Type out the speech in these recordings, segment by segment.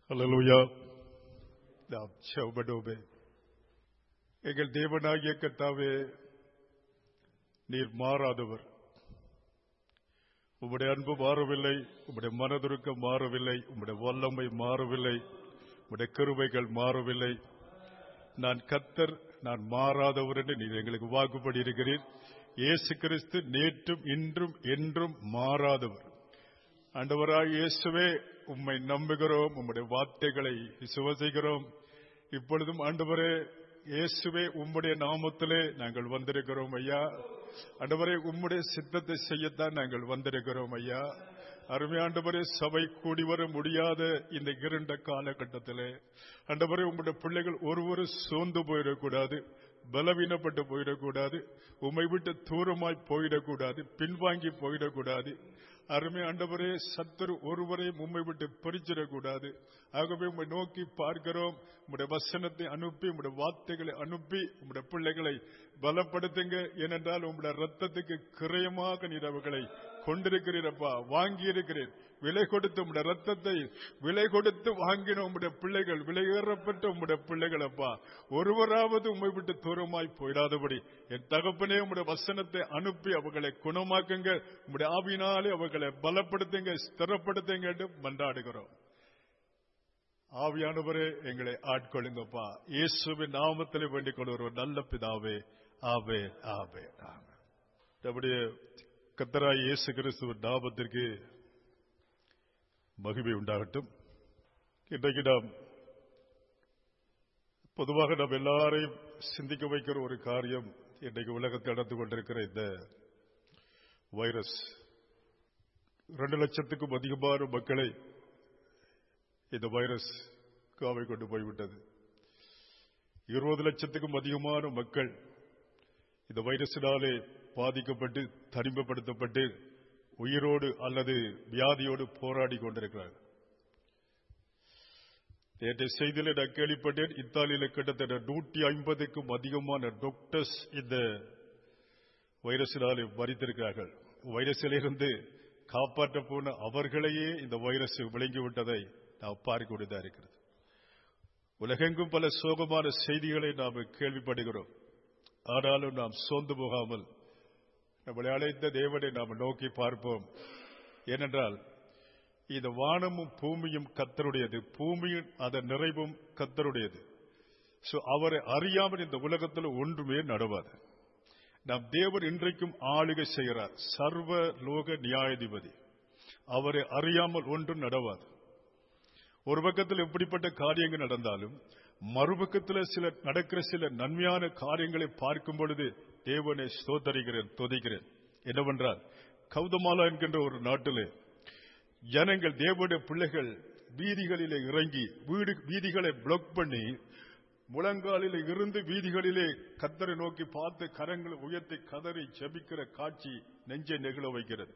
அல்லேலூயா நாம் செவப்படுவோமே எங்கள் தேவனாகிய கர்த்தாவே நீர் மாறாதவர் உம்முடைய அன்பு மாறவில்லை உம்முடைய மனதுருக்கம் மாறவில்லை உம்முடைய வல்லமை மாறவில்லை உம்முடைய கிருபைகள் மாறவில்லை நான் கத்தர் நான் மாறாதவர் என்று நீர் எங்களுக்கு வாக்குப்படி இருக்கிறீர் இயேசு கிறிஸ்து நேற்றும் இன்றும் என்றும் மாறாதவர் ஆண்டவராய் இயேசுவே உம்மை நம்புகிறோம் உம்முடைய வார்த்தைகளை விசுவசிக்கிறோம் இப்பொழுதும் ஆண்டவரே இயேசுவே உம்முடைய நாமத்திலே நாங்கள் வந்திருக்கிறோம் ஐயா ஆண்டவரே உம்முடைய சித்தத்தை செய்யத்தான் நாங்கள் வந்திருக்கிறோம் ஐயா அருமையாண்டவரே சபை கூடி வர முடியாத இந்த இருண்ட காலகட்டத்திலே ஆண்டவரே உம்முடைய பிள்ளைகள் ஒருவரும் சோர்ந்து போயிடக்கூடாது பலவீனப்பட்டு போயிடக்கூடாது உம்மை விட்டு தூரமாய் போயிடக்கூடாது பின்வாங்கி போயிடக்கூடாது அருமை ஆண்டவரே சத்துரு ஒருவரையும் உம்மை விட்டு பிரிச்சிடக்கூடாது ஆகவே உம்மை நோக்கி பார்க்கிறோம் உம்முடைய வசனத்தை அனுப்பி உம்முடைய வார்த்தைகளை அனுப்பி உம்முடைய பிள்ளைகளை பலப்படுத்துங்க ஏனென்றால் உம்முடைய ரத்தத்துக்கு கிரயமாக நீர் அவர்களை கொண்டிருக்கிறீரப்பா வாங்கி இருக்கிறேன் விலை கொடுத்து உம்முடைய ரத்தத்தை விலை கொடுத்து வாங்கின உம்முடைய பிள்ளைகள் விலையேறப்பட்ட உம்முடைய பிள்ளைகள் அப்பா ஒருவராவது உம்மை விட்டு தூரமாய் போயிடாதபடி என் தகப்பனே உம்முடைய வசனத்தை அனுப்பி அவர்களை குணமாக்குங்க உம்முடைய ஆவினாலே அவர்களை பலப்படுத்துங்க ஸ்திரப்படுத்துங்க என்று மன்றாடுகிறோம் ஆவியானவரே எங்களை ஆட்கொள்ளுங்கப்பா இயேசுவின் நாமத்திலே வேண்டிக் கொண்டு ஒரு நல்ல பிதாவே ஆவே ஆவே ஆவே நம்முடைய கத்தராய் இயேசு கிறிஸ்துவின் நாமத்திற்கு மகிமை உண்டாகட்டும் இன்றைக்கு நாம் பொதுவாக நாம் எல்லாரையும் சிந்திக்க வைக்கிற ஒரு காரியம் இன்றைக்கு உலகத்தில் நடந்து கொண்டிருக்கிற இந்த வைரஸ் ரெண்டு லட்சத்துக்கும் அதிகமான மக்களை இந்த வைரஸ் காவை கொண்டு போய்விட்டது இருபது லட்சத்துக்கும் அதிகமான மக்கள் இந்த வைரஸினாலே பாதிக்கப்பட்டு தனிமைப்படுத்தப்பட்டு உயிரோடு அல்லது வியாதியோடு போராடி கொண்டிருக்கிறார்கள் நேற்றைய செய்தியில் நான் கேள்விப்பட்டேன் இத்தாலியில் கிட்டத்தட்ட நூற்றி ஐம்பதுக்கும் அதிகமான டாக்டர்ஸ் இந்த வைரஸினாலே மறித்திருக்கிறார்கள் வைரஸிலிருந்து காப்பாற்ற போன அவர்களையே இந்த வைரஸ் விளங்கிவிட்டதை நாம் பார்க்கக்கூடியதாக இருக்கிறது உலகெங்கும் பல சோகமான செய்திகளை நாம் கேள்விப்படுகிறோம் ஆனாலும் நாம் சோர்ந்து போகாமல் நம்மளை அழைத்த தேவனை நாம் நோக்கி பார்ப்போம் ஏனென்றால் இந்த வானமும் பூமியும் கத்தருடையது பூமியும் அதன் நிறைவும் கத்தருடையது சோ அவரை அறியாமல் இந்த உலகத்தில் ஒன்றுமே நடவாது நம் தேவர் இன்றைக்கும் ஆளுகை செய்கிறார் சர்வ லோக நியாயாதிபதி அவரை அறியாமல் ஒன்றும் நடவாது ஒரு பக்கத்தில் எப்படிப்பட்ட காரியங்கள் நடந்தாலும் மறுபக்கத்தில் சில நடக்கிற சில நன்மையான காரியங்களை பார்க்கும் பொழுது தேவனை சோதரிக்கிறேன் தொதைக்கிறேன் என்னவென்றால் கௌதமாலா என்கின்ற ஒரு நாட்டிலே ஜனங்கள் தேவனுடைய பிள்ளைகள் வீதிகளிலே இறங்கி வீடு வீதிகளை பிளாக் பண்ணி முழங்காலில் இருந்து வீதிகளிலே கத்தரை நோக்கி பார்த்து கரங்களை உயர்த்தி கதறி ஜபிக்கிற காட்சி நெஞ்சை நெகிழ வைக்கிறது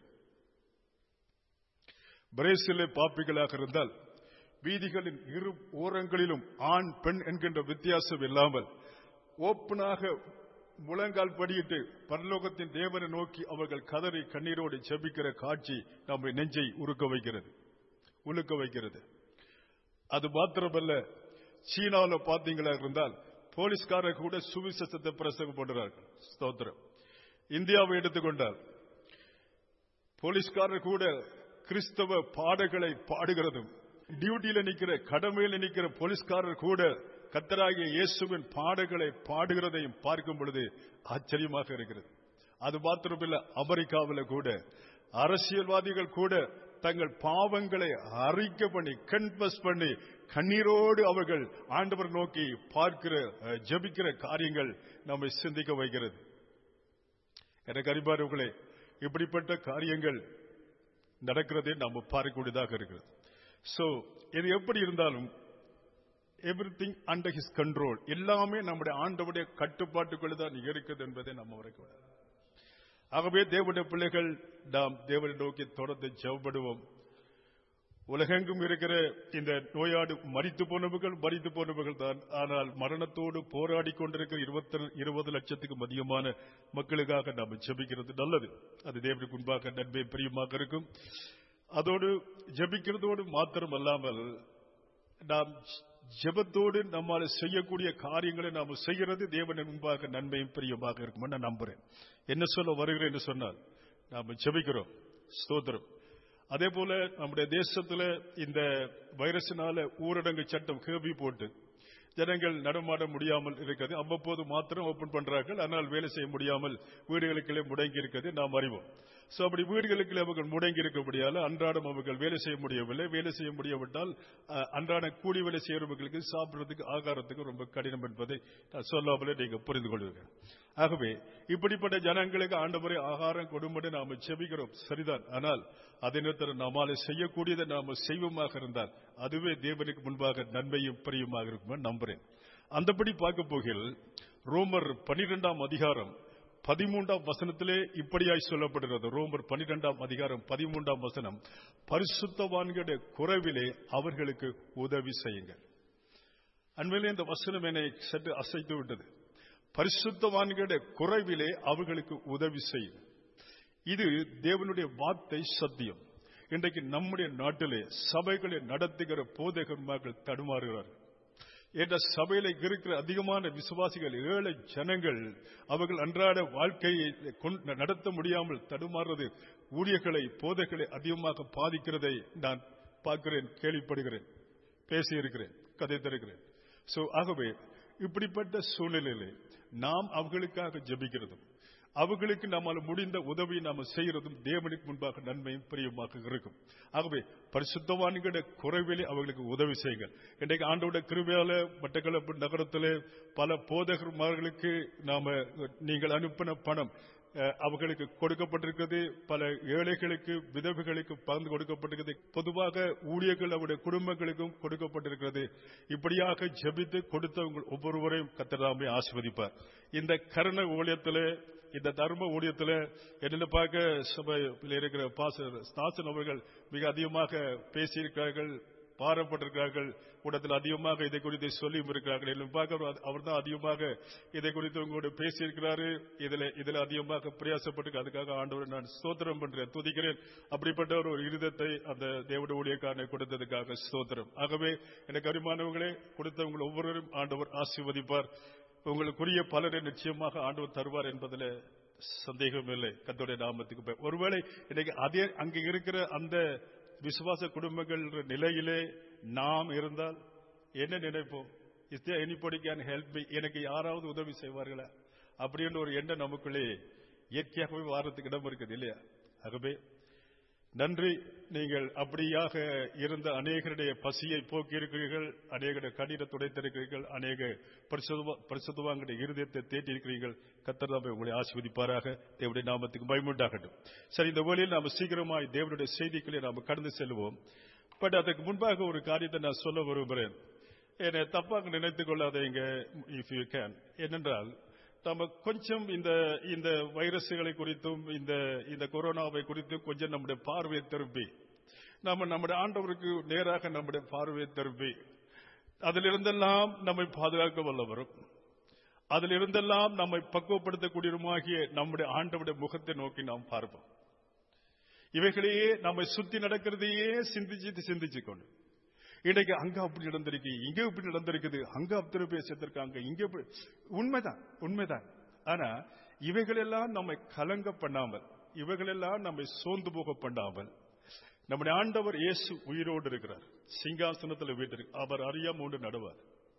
பிரேசிலே பாப்பிகளாக இருந்தால் வீதிகளின் இரு ஓரங்களிலும் ஆண் பெண் என்கின்ற வித்தியாசம் இல்லாமல் ஓப்பனாக முழங்கால் படியிட்டு பரலோகத்தின் தேவனை நோக்கி அவர்கள் கதறி கண்ணீரோடு செபிக்கிற காட்சி நம்மை நெஞ்சை உருக்க வைக்கிறது உழுக்க வைக்கிறது அது மாத்திரமல்ல சீனாவில் பார்த்தீங்களா இருந்தால் போலீஸ்காரர் கூட சுவிசேஷத்தை பிரசங்கம் பண்றார்கள் ஸ்தோத்திரம் இந்தியாவை எடுத்துக்கொண்டால் போலீஸ்காரர் கூட கிறிஸ்தவ பாடல்களை பாடுகிறதும் டியூட்டியில நிக்கிற கடமையில் நிக்கிற போலீஸ்காரர் கூட கத்தராகிய இயேசுவின் பாடல்களை பாடுகிறதையும் பார்க்கும் பொழுது ஆச்சரியமாக இருக்கிறது அது மாத்திரமில்ல அமெரிக்காவில் கூட அரசியல்வாதிகள் கூட தங்கள் பாவங்களை அறிக்கை பண்ணி கன்ஃபஸ் பண்ணி கண்ணீரோடு அவர்கள் ஆண்டவர் நோக்கி பார்க்கிற ஜபிக்கிற காரியங்கள் நம்மை சிந்திக்க வைக்கிறது எனக்கு அறிவாரவர்களே இப்படிப்பட்ட காரியங்கள் நடக்கிறதே நாம் பார்க்கக்கூடியதாக இருக்கிறது சோ இது எப்படி இருந்தாலும் everything under his control எல்லாமே நம்முடைய ஆண்டவுடைய கட்டுப்பாட்டுக்குள்ள தான் இருக்குது என்பதை நம்ம உரைக்கூடாது ஆகவே தேவனுடைய பிள்ளைகள் நாம் தேவனை நோக்கி தொடர்ந்து ஜெவப்படுவோம் உலகெங்கும் இருக்கிற இந்த நோயாடு மறித்து போனவர்கள் மறித்து போனவர்கள் தான் ஆனால் மரணத்தோடு போராடி கொண்டிருக்கிற இருபத்தி இருபது லட்சத்துக்கும் அதிகமான மக்களுக்காக நாம் ஜெபிக்கிறது நல்லது அது தேவனுக்கு முன்பாக நன்மை பிரியமாக இருக்கும் அதோடு ஜபிக்கிறதோடு மாத்திரம் அல்லாமல் நாம் ஜெபத்தோடு நம்மால் செய்யக்கூடிய காரியங்களை நாம் செய்கிறது தேவனின் முன்பாக நன்மையும் பிரியமாக இருக்கும் நான் நம்புறேன் என்ன சொல்ல வருகிறேன் என்று சொன்னால் நாம் ஜெபிக்கிறோம் ஸ்தோத்திரம் அதே போல நம்முடைய தேசத்துல இந்த வைரஸினால ஊரடங்கு சட்டம் கேள்வி போட்டு ஜனங்கள் நடமாட முடியாமல் இருக்கிறது அவ்வப்போது மாத்திரம் ஓபன் பண்றார்கள் ஆனால் வேலை செய்ய முடியாமல் வீடுகளுக்குள்ளே முடங்கி இருக்கிறது நாம் அறிவோம் சோ அப்படி வீடுகளுக்குள்ளே அவர்கள் முடங்கி இருக்கபடியால அன்றாடம் அவர்கள் வேலை செய்ய முடியவில்லை வேலை செய்ய முடியாவிட்டால் அஹ், அன்றாட கூலி வேலை செய்யறவர்களுக்கு சாப்பிடுறதுக்கு ஆகாரத்துக்கு ரொம்ப கடினம் என்பதை நான் சொல்லாமலே நீங்க புரிந்து கொள்வீர்கள் ஆகவே இப்படிப்பட்ட ஜனங்களுக்கு ஆண்டவரை ஆகாரம் கொடும்படி நாம செபிக்கிறோம் சரிதான் ஆனால் அதே நேரத்தில் நம்மால செய்யக்கூடியதை நாம செய்வோமாக இருந்தால் அதுவே தேவனுக்கு முன்பாக நன்மையும் பிரியுமாக இருக்கும் நம்புறேன் அந்தபடி பார்க்க போகில் ரோமர் பனிரெண்டாம் அதிகாரம் பதிமூன்றாம் வசனத்திலே இப்படியாய் சொல்லப்படுகிறது ரோமர் பனிரெண்டாம் அதிகாரம் பதிமூன்றாம் வசனம் பரிசுத்தவான்களுடைய குறைவிலே அவர்களுக்கு உதவி செய்யுங்கள் அண்மையிலே இந்த வசனம் என்னை சற்று அசைத்து விட்டது பரிசுத்தவான்களுடைய குறைவிலே அவர்களுக்கு உதவி செய்யும் இது தேவனுடைய வார்த்தை சத்தியம் இன்றைக்கு நம்முடைய நாட்டிலே சபைகளை நடத்துகிற போதகர்மார்கள் தடுமாறுகிறார்கள் என்ற சபையில இருக்கிற அதிகமான விசுவாசிகள் ஏழை ஜனங்கள் அவர்கள் அன்றாட வாழ்க்கையை கொண்டு- நடத்த முடியாமல் தடுமாறுறது ஊழியர்களை போதைகளை அதிகமாக பாதிக்கிறதை நான் பார்க்கிறேன் கேள்விப்படுகிறேன் பேசியிருக்கிறேன் கதை தருகிறேன் சோ ஆகவே இப்படிப்பட்ட சூழ்நிலையிலே நாம் அவர்களுக்காக ஜெபிக்கிறதும் அவர்களுக்கு நம்மால் முடிந்த உதவியை நாம் செய்கிறதும் தேவனுக்கு முன்பாக நன்மையும் பிரியமாக இருக்கும் ஆகவே பரிசுத்தவான்களுடைய குறைவிலே அவர்களுக்கு உதவி செய்யுங்கள் இன்றைக்கு ஆண்டோட கிருபையால மட்டக்களப்பு நகரத்திலே பல போதகர்மார்களுக்கு நாம நீங்கள் அனுப்பின பணம் அஹ், அவர்களுக்கு கொடுக்கப்பட்டிருக்கிறது பல ஏழைகளுக்கு விதவைகளுக்கு பகிர்ந்து கொடுக்கப்பட்டிருக்கிறது பொதுவாக ஊழியர்கள் அவருடைய குடும்பங்களுக்கும் கொடுக்கப்பட்டிருக்கிறது இப்படியாக ஜெபித்து கொடுத்தவங்க ஒவ்வொருவரையும் கத்தராமே ஆசிர்வதிப்பார் இந்த கருண ஊழியத்திலே இந்த தர்ம ஊழியத்தில் என்னென்ன பார்க்க சபையில் இருக்கிற பாசர் ஸ்தாசன் அவர்கள் மிக அதிகமாக பேசியிருக்கிறார்கள் பாரப்பட்டிருக்கிறார்கள் கூடத்தில் அதிகமாக இதை குறித்து சொல்லியும் இருக்கிறார்கள் என்னும் பார்க்க அவர் தான் அதிகமாக இதை குறித்து உங்களோட பேசியிருக்கிறாரு இதுல இதுல அதிகமாக பிரயாசப்பட்டு அதுக்காக ஆண்டவரை நான் ஸ்தோத்திரம் பண்றேன் துதிக்கிறேன் அப்படிப்பட்ட ஒரு இருதத்தை அந்த தேவட ஊழியக்காரனை கொடுத்ததுக்காக ஸ்தோத்திரம் ஆகவே எனக்கு அருமானவங்களே கொடுத்தவங்க ஒவ்வொருவரும் ஆண்டவர் ஆசீர்வதிப்பார் உங்களுக்குரிய பலரை நிச்சயமாக ஆண்டவர் தருவார் என்பதில் சந்தேகம் இல்லை கத்தோடைய நாமத்துக்கு பெயர். ஒருவேளை இன்னைக்கு அதே அங்க இருக்கிற அந்த விசுவாச குடும்பங்கள் நிலையிலே நாம் இருந்தால் என்ன நினைப்போம் is there anybody can help me எனக்கு யாராவது உதவி செய்வார்களா அப்படின்ற ஒரு எண்ணம் நமக்குள்ளே இயற்கையாகவே வாரத்துக்கு இடம் இருக்குது இல்லையா ஆகவே நன்றி நீங்கள் அப்படியாக இருந்த அநேகருடைய பசியை போக்கியிருக்கிறீர்கள் அநேகருடைய கடின துடைத்திருக்கிறீர்கள் அநேக பரிசுத்தவாங்களுடைய இருதயத்தை தேட்டியிருக்கிறீர்கள் கத்தர்தாமை உங்களை ஆசிர்வதிப்பாராக தேவனுடைய நாமத்துக்கு பயமுண்டாகட்டும் சரி இந்த வேளையில் நாம் சீக்கிரமாய் தேவனுடைய செய்திகளை நாம் கடந்து செல்வோம் பட் அதுக்கு முன்பாக ஒரு காரியத்தை நான் சொல்ல விரும்புகிறேன் என்னை தப்பாக நினைத்துக் கொள்ளாதீங்க இஃப் யூ கேன் என்னென்றால் நம்ம கொஞ்சம் இந்த இந்த வைரஸ்களை குறித்தும் இந்த இந்த கொரோனாவை குறித்தும் கொஞ்சம் நம்முடைய பார்வையை திருப்பி நம்ம நம்முடைய ஆண்டவருக்கு நேராக நம்முடைய பார்வையை திருப்பி அதிலிருந்தெல்லாம் நம்மை பாதுகாக்க வல்லவரும் அதிலிருந்தெல்லாம் நம்மை பக்குவப்படுத்தக்கூடியதுமாகிய நம்முடைய ஆண்டவுடைய முகத்தை நோக்கி நாம் பார்ப்போம் இவைகளையே நம்மை சுத்தி நடக்கிறதையே சிந்திச்சு சிந்திச்சு கொண்டு இன்றைக்கு அங்க அப்படி நடந்திருக்கு இங்க இப்படி நடந்திருக்குது அங்க அத்தனை பேர் செத்துருக்காங்க இங்க இப்படி உண்மைதான் உண்மைதான் ஆனா இவைகளெல்லாம் நம்மை கலங்க பண்ணாமல் இவைகளெல்லாம் நம்மை சோர்ந்து போக பண்ணாமல் நம்முடைய ஆண்டவர் இயேசு உயிரோடு இருக்கிறார் சிங்காசனத்தில் வீட்டு அவர் அறியாம ஒன்று நடுவார்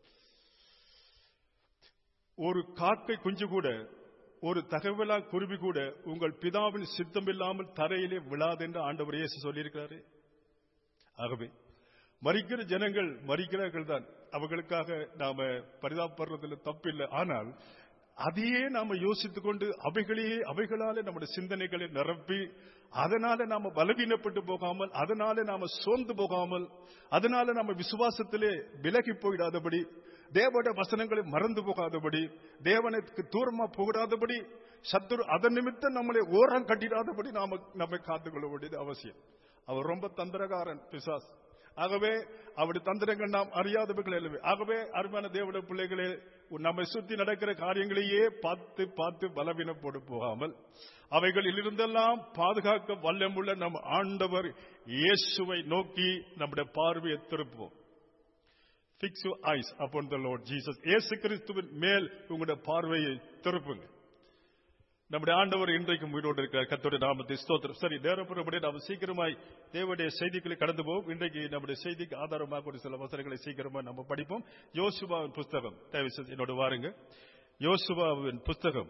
ஒரு காக்கை குஞ்சு கூட ஒரு தகவலா குருவி கூட உங்கள் பிதாவின் சித்தம் இல்லாமல் தரையிலே விழாது என்று ஆண்டவர் இயேசு சொல்லியிருக்கிறாரு ஆகவே மறிக்கிற ஜனங்கள் மறிக்கிறார்கள் தான் அவர்களுக்காக நாம பரிதாபப்படுறதுல தப்பில்லை ஆனால் அதையே நாம யோசித்துக் கொண்டு அவைகளையே அவைகளால நம்முடைய சிந்தனைகளை நிரப்பி அதனால நாம பலவீனப்பட்டு போகாமல் அதனால நாம சோர்ந்து போகாமல் அதனால நம்ம விசுவாசத்திலே விலகி போயிடாதபடி தேவனுடைய வசனங்களை மறந்து போகாதபடி தேவனுக்கு தூரமா போகாதபடி சத்துரு அதன் நிமித்தம் நம்மளை ஓரம் கட்டிடாதபடி நாம நம்மை காத்துக்கொள்ள வேண்டியது அவசியம் அவர் ரொம்ப தந்திரகாரன் பிசாஸ் ஆகவே அவருடைய தந்திரங்கள் நாம் அறியாதவர்கள் அல்லவே ஆகவே அருமையான தேவட பிள்ளைகளே நம்மை சுத்தி நடக்கிற காரியங்களையே பார்த்து பார்த்து பலவீனப்போடு போகாமல் அவைகளில் இருந்தெல்லாம் பாதுகாக்க வல்லமுள்ள நம் ஆண்டவர் இயேசுவை நோக்கி நம்முடைய பார்வையை திருப்புவோம் Fix your eyes upon the Lord Jesus. இயேசு கிறிஸ்துவின் மேல் உங்களுடைய பார்வையை திருப்புங்க நம்முடைய ஆண்டவர் இன்றைக்கும் உயிரோடு இருக்கிறார் கத்தோட நாமத்தை ஸ்தோத்திரம் சரி நேரப்புறப்படி நாம் சீக்கிரமாய் தேவனுடைய செய்திகளை கடந்து போவோம் இன்றைக்கு நம்முடைய செய்திக்கு ஆதாரமாக ஒரு சில வசனங்களை சீக்கிரமா நம்ம படிப்போம் யோசுவாவின் புஸ்தகம் தயவு செஞ்சு என்னோட வாருங்க யோசுவாவின் புஸ்தகம்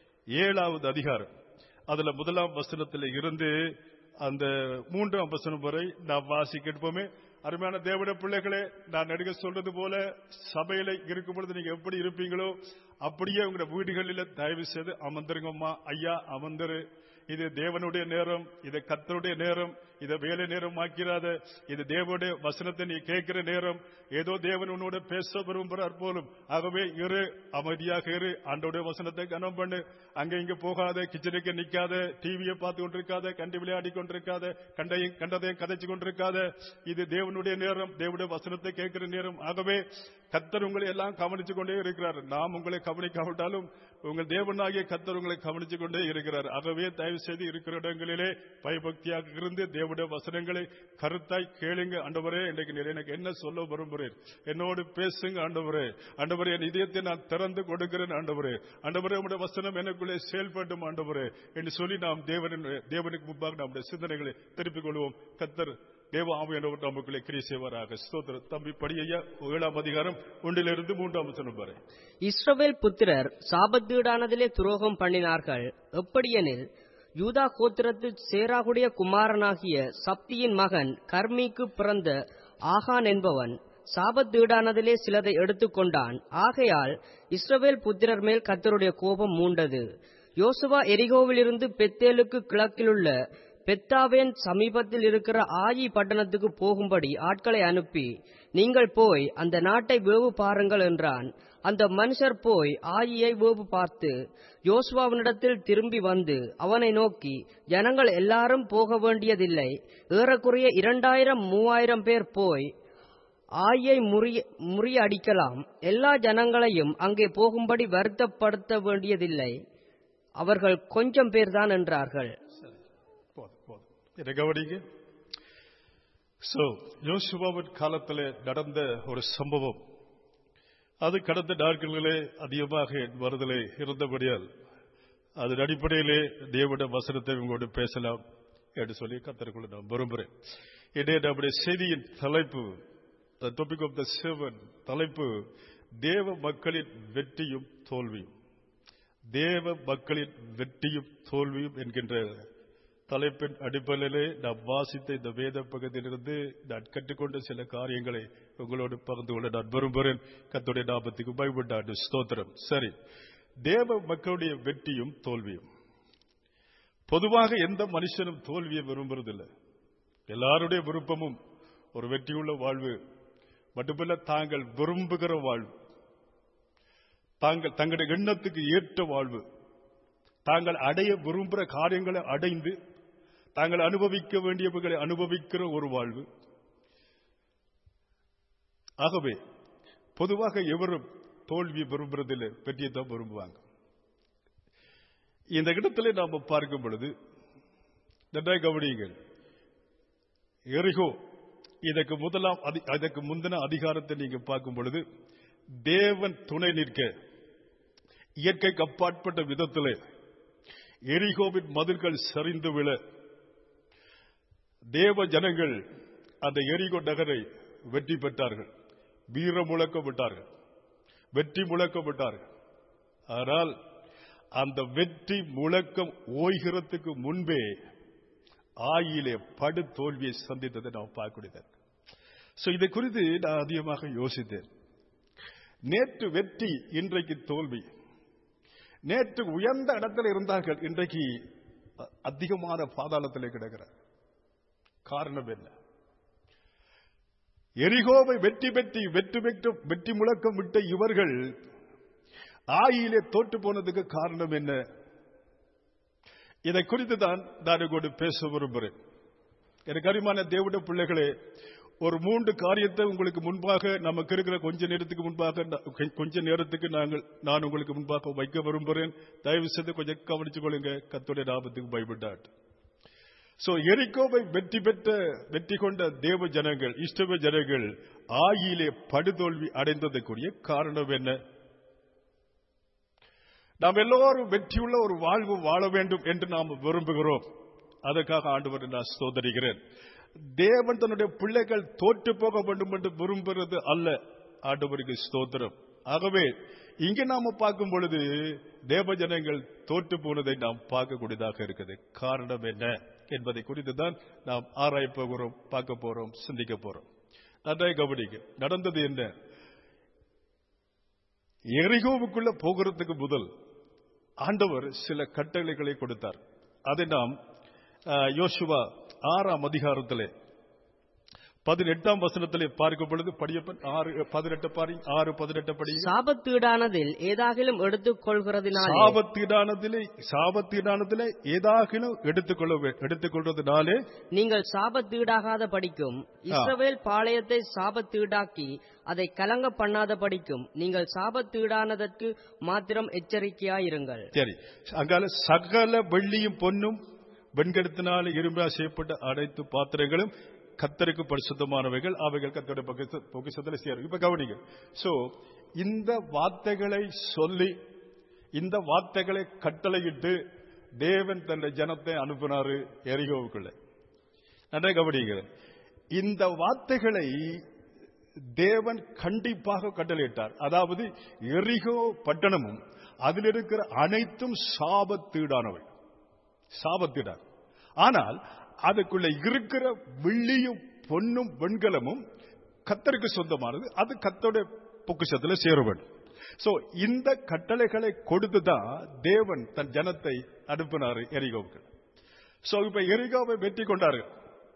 ஏழாவது அதிகாரம் அதுல முதலாம் வசனத்தில் இருந்து அந்த மூன்றாம் வசனம் வரை நாம் வாசி கேட்போமே அருமையான தேவட பிள்ளைகளே நான் நடிக சொல்றது போல சபையில இருக்கும் பொழுது நீங்க எப்படி இருப்பீங்களோ அப்படியே உங்களோட வீடுகளில் தயவு செய்து அமர்ந்துருங்கம்மா ஐயா அமர்ந்துரு இது தேவனுடைய நேரம் இது கத்தருடைய நேரம் இதை வேலை நேரம் ஆக்கிறாத இது தேவனுடைய வசனத்தை நீ கேட்கிற நேரம் ஏதோ தேவன் உன்னோட பேச விரும்புகிறார் போலும் ஆகவே இரு அமைதியாக இரு ஆண்டோடைய வசனத்தை கனம் பண்ணு அங்க இங்க போகாத கிச்சனுக்கு நிக்காத டிவியை பார்த்து கொண்டிருக்காத கண்டு விளையாடி கொண்டிருக்காத கண்டையும் கண்டதையும் கதைச்சு கொண்டிருக்காத இது தேவனுடைய நேரம் தேவனுடைய வசனத்தை கேட்கிற நேரம் ஆகவே கத்தர் உங்களை எல்லாம் கவனிச்சு கொண்டே இருக்கிறார் நாம் உங்களை கவனிக்காவிட்டாலும் உங்கள் தேவனாகிய கத்தர் உங்களை கவனிச்சு கொண்டே இருக்கிறார் ஆகவே தயவு செய்து இருக்கிற இடங்களிலே பயபக்தியாக இருந்து தேவனுடைய வசனங்களை கருத்தாய் கேளுங்க ஆண்டவரே இன்றைக்கு நீர் எனக்கு என்ன சொல்ல விரும்புகிறேன் என்னோடு பேசுங்க ஆண்டவரே ஆண்டவரே என் இதயத்தை நான் திறந்து கொடுக்கிறேன் ஆண்டவரே ஆண்டவரே உடைய வசனம் எனக்குள்ளே செயல்பட்டும் ஆண்டவரே என்று சொல்லி நாம் தேவனின் தேவனுக்கு முன்பாக நம்முடைய சிந்தனைகளை திருப்பிக் கொள்வோம் கத்தர் தேவ ஆவியானவர் நமக்குள்ளே கிரியை செய்வாராக ஸ்தோத்திர தம்பி படியா ஏழாம் அதிகாரம் ஒன்றிலிருந்து மூன்றாம் வசனம் வரை இஸ்ரவேல் புத்திரர் சாபத்தீடானதிலே துரோகம் பண்ணினார்கள் எப்படியெனில் யூதா கோத்திரத்து சேராகுடைய குமாரனாகிய சப்தியின் மகன் கர்மிக்கு பிறந்த ஆகான் என்பவன் சாபத்தீடானதிலே சிலதை எடுத்துக்கொண்டான் ஆகையால் இஸ்ரவேல் புத்திரர் மேல் கத்தருடைய கோபம் மூண்டது யோசுவா எரிகோவிலிருந்து பெத்தேலுக்கு கிழக்கிலுள்ள பெத்தாவேன் சமீபத்தில் இருக்கிற ஆயி பட்டணத்துக்கு போகும்படி ஆட்களை அனுப்பி நீங்கள் போய் அந்த நாட்டை வேவு பாருங்கள் என்றான் அந்த மனுஷர் போய் ஆயியை வேவு பார்த்து யோசுவாவினிடத்தில் திரும்பி வந்து அவனை நோக்கி ஜனங்கள் எல்லாரும் போக வேண்டியதில்லை ஏறக்குறைய இரண்டாயிரம் மூவாயிரம் பேர் போய் ஆயை முறிய முறியடிக்கலாம் எல்லா ஜனங்களையும் அங்கே போகும்படி வருத்தப்படுத்த வேண்டியதில்லை அவர்கள் கொஞ்சம் பேர்தான் என்றார்கள் போதும் போதும் இதை கவனிங்க சோ யோசுவாவின் காலத்தில் நடந்த ஒரு சம்பவம் அது கடந்த நாட்களிலே அதிகமாக என் வருதலை இருந்தபடியால் அதன் அடிப்படையிலே தேவனுடைய வசனத்தை உங்களோடு பேசலாம் என்று சொல்லி கத்தருக்குள்ள நான் விரும்புகிறேன் இடையே நம்முடைய செய்தியின் தலைப்பு the topic of the seven தலைப்பு தேவ மக்களின் வெற்றியும் தோல்வியும் தேவ மக்களின் வெற்றியும் தோல்வியும் என்கின்ற தலைப்பின் அடிப்படையிலே நாம் வாசித்த இந்த வேத பகுதியிலிருந்து நான் கற்றுக்கொண்ட சில காரியங்களை உங்களோடு பகிர்ந்து கொள்ள நான் விரும்புகிறேன் கத்துடைய நாபத்துக்கு பயப்பட்டாண்டு ஸ்தோத்திரம் சரி தேவ மக்களுடைய வெற்றியும் தோல்வியும் பொதுவாக எந்த மனுஷனும் தோல்வியை விரும்புறதில்லை எல்லாருடைய விருப்பமும் ஒரு வெற்றியுள்ள வாழ்வு மட்டுமல்ல தாங்கள் விரும்புகிற வாழ்வு தாங்கள் தங்களுடைய எண்ணத்துக்கு ஏற்ற வாழ்வு தாங்கள் அடைய விரும்புகிற காரியங்களை அடைந்து தாங்கள் அனுபவிக்க வேண்டியவர்களை அனுபவிக்கிற ஒரு வாழ்வு ஆகவே பொதுவாக எவரும் தோல்வி விரும்புறதில்லை வெற்றியை தான் விரும்புவாங்க இந்த இடத்துல நாம பார்க்கும் பொழுது நன்றாய் கவனியுங்கள் எரிகோ இதற்கு முதலாம் அதி- அதற்கு முந்தின அதிகாரத்தை நீங்க பார்க்கும் பொழுது தேவன் துணை நிற்க இயற்கைக்கு அப்பாற்பட்ட விதத்திலே எரிகோவின் மதில்கள் சரிந்து விழ தேவ ஜனங்கள் அந்த எரிகோ நகரை வெற்றி பெற்றார்கள் வீர முழக்கம் விட்டார்கள் வெற்றி முழக்கம் விட்டார்கள் ஆனால் அந்த வெற்றி முழக்கம் ஓய்கிறதுக்கு முன்பே ஆயிலே படு தோல்வியை சந்தித்ததை நாம் பார்க்கக்கூடியது சோ இதை குறித்து நான் அதிகமாக யோசித்தேன் நேற்று வெற்றி இன்றைக்கு தோல்வி நேற்று உயர்ந்த இடத்துல இருந்தார்கள் இன்றைக்கு அ- அதிகமான பாதாளத்திலே கிடக்கிறார் காரணம் என்ன எரிகோவை வெற்றி பெற்றி வெற்றி பெற்று வெற்றி முழக்கம் விட்ட இவர்கள் ஆயிலே தோற்று போனதுக்கு காரணம் என்ன இதை குறித்து தான் நான் உங்களோடு பேச விரும்புகிறேன் எனக்கு அருமான தேவட பிள்ளைகளே ஒரு மூன்று காரியத்தை உங்களுக்கு முன்பாக நமக்கு இருக்கிற கொஞ்ச நேரத்துக்கு முன்பாக நா- கொஞ்ச நேரத்துக்கு நாங்கள் நான் உங்களுக்கு முன்பாக வைக்க விரும்புகிறேன் தயவு செய்து கொஞ்சம் கவனிச்சுக் கொள்ளுங்க கத்துடைய லாபத்துக்கு பயப்பட்டாட் சோ எரிகோவை வெற்றி பெற்ற வெற்றி கொண்ட தேவ ஜனங்கள் இஷ்டவ ஜனங்கள் ஆயிலே படுதோல்வி அடைந்ததற்குரிய காரணம் என்ன நாம் எல்லோரும் வெற்றியுள்ள ஒரு வாழ்வு வாழ வேண்டும் என்று நாம் விரும்புகிறோம் அதற்காக ஆண்டவரை நான் சோதரிகிறேன் தேவன் தன்னுடைய பிள்ளைகள் தோற்று போக வேண்டும் என்று விரும்புகிறது அல்ல ஆண்டவருக்கு ஸ்தோத்திரம் ஆகவே இங்க நாம பார்க்கும் பொழுது தேவ ஜனங்கள் தோற்று போனதை நாம் பார்க்கக்கூடியதாக இருக்குது காரணம் என்ன என்பதை குறித்து தான் நாம் ஆராய போகிறோம் பார்க்க போறோம் சிந்திக்க போறோம் நன்றாய் கவனிக்க நடந்தது என்ன எரிகோவுக்குள்ள போகிறதுக்கு முதல் ஆண்டவர் சில கட்டளைகளை கொடுத்தார் அதை நாம் அஹ், யோசுவா ஆறாம் அதிகாரத்திலே பதினெட்டாம் வசனத்திலே பார்க்கும் பொழுது படியப்பன் ஆறு பதினெட்டு பாரி ஆறு பதினெட்டு படி சாபத்தீடானதில் ஏதாகிலும் எடுத்துக் கொள்கிறதினாலே சாபத்தீடானதிலே சாபத்தீடானதிலே ஏதாகிலும் எடுத்துக்கொள்ள வே- எடுத்துக்கொள்வதனாலே நீங்கள் சாபத்தீடாகாத படிக்கும் இஸ்ரவேல் பாளையத்தை சாபத்தீடாக்கி அதை கலங்க பண்ணாத படிக்கும் நீங்கள் சாபத்தீடானதற்கு மாத்திரம் எச்சரிக்கையாயிருங்கள் சரி அங்கால சகல வெள்ளியும் பொன்னும் வெண்கலத்தினால இரும்பா செய்யப்பட்ட அனைத்து பாத்திரங்களும் கத்தருக்கு பரிசுத்தமானவைகள் அவைகள் கத்தருடைய பொக்கிஷ- பொக்கிஷத்துல சேரும் இப்ப கவனிங்க சோ இந்த வார்த்தைகளை சொல்லி இந்த வார்த்தைகளை கட்டளையிட்டு தேவன் தன்னுடைய ஜனத்தை அனுப்பினாரு எரிகோவுக்குள்ள நன்றே கவனிங்க இந்த வார்த்தைகளை தேவன் கண்டிப்பாக கட்டளையிட்டார் அதாவது எரிகோ பட்டணமும் அதில் இருக்கிற அனைத்தும் சாபத்தீடானவை சாபத்திடார் ஆனால் அதுக்குள்ள இருக்கிற வெள்ளியும் பொன்னும் வெண்கலமும் கத்தருக்கு சொந்தமானது அது கத்தோட பொக்கிஷத்துல சேர வேண்டும் சோ இந்த கட்டளைகளை கொடுத்துதான் தேவன் தன் ஜனத்தை அனுப்பினார் எரிகோவுக்கு சோ இப்ப எரிகோவை வெற்றி கொண்டார்கள்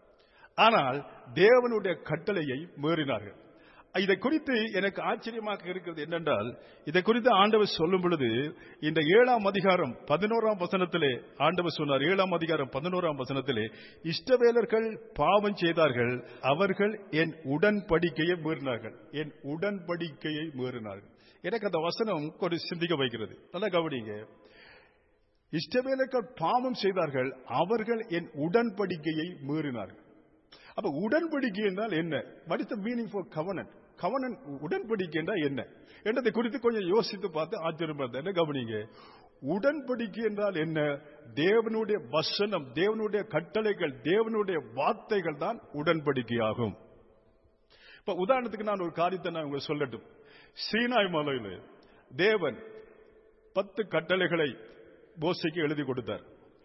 ஆனால் தேவனுடைய கட்டளையை மீறினார்கள் இதை குறித்து எனக்கு ஆச்சரியமாக இருக்கிறது என்னென்றால் இதை குறித்து ஆண்டவர் சொல்லும் பொழுது இந்த ஏழாம் அதிகாரம் பதினோராம் வசனத்திலே ஆண்டவர் சொன்னார் ஏழாம் அதிகாரம் பதினோராம் வசனத்திலே இஷ்டவேலர்கள் பாவம் செய்தார்கள் அவர்கள் என் உடன்படிக்கையை மீறினார்கள் என் உடன்படிக்கையை மீறினார்கள் எனக்கு அந்த வசனம் ஒரு சிந்திக்க வைக்கிறது நல்லா கவனிங்க இஷ்டவேலர்கள் பாவம் செய்தார்கள் அவர்கள் என் உடன்படிக்கையை மீறினார்கள் அப்ப உடன்படிக்கை என்றால் என்ன what is the meaning for covenant covenant உடன்படிக்கை என்றால் என்ன என்றதை குறித்து கொஞ்சம் யோசித்து பார்த்து ஆச்சரியமா இருந்தது. என்ன கவனிங்க உடன்படிக்கை என்றால் என்ன தேவனுடைய வசனம் தேவனுடைய கட்டளைகள் தேவனுடைய வார்த்தைகள் தான் உடன்படிக்கையாகும் இப்ப உதாரணத்துக்கு நான் ஒரு காரியத்தை நான் உங்களுக்கு சொல்லட்டும் சீனாய் மலையில் தேவன் பத்து கட்டளைகளை போசைக்கு எழுதி கொடுத்தார்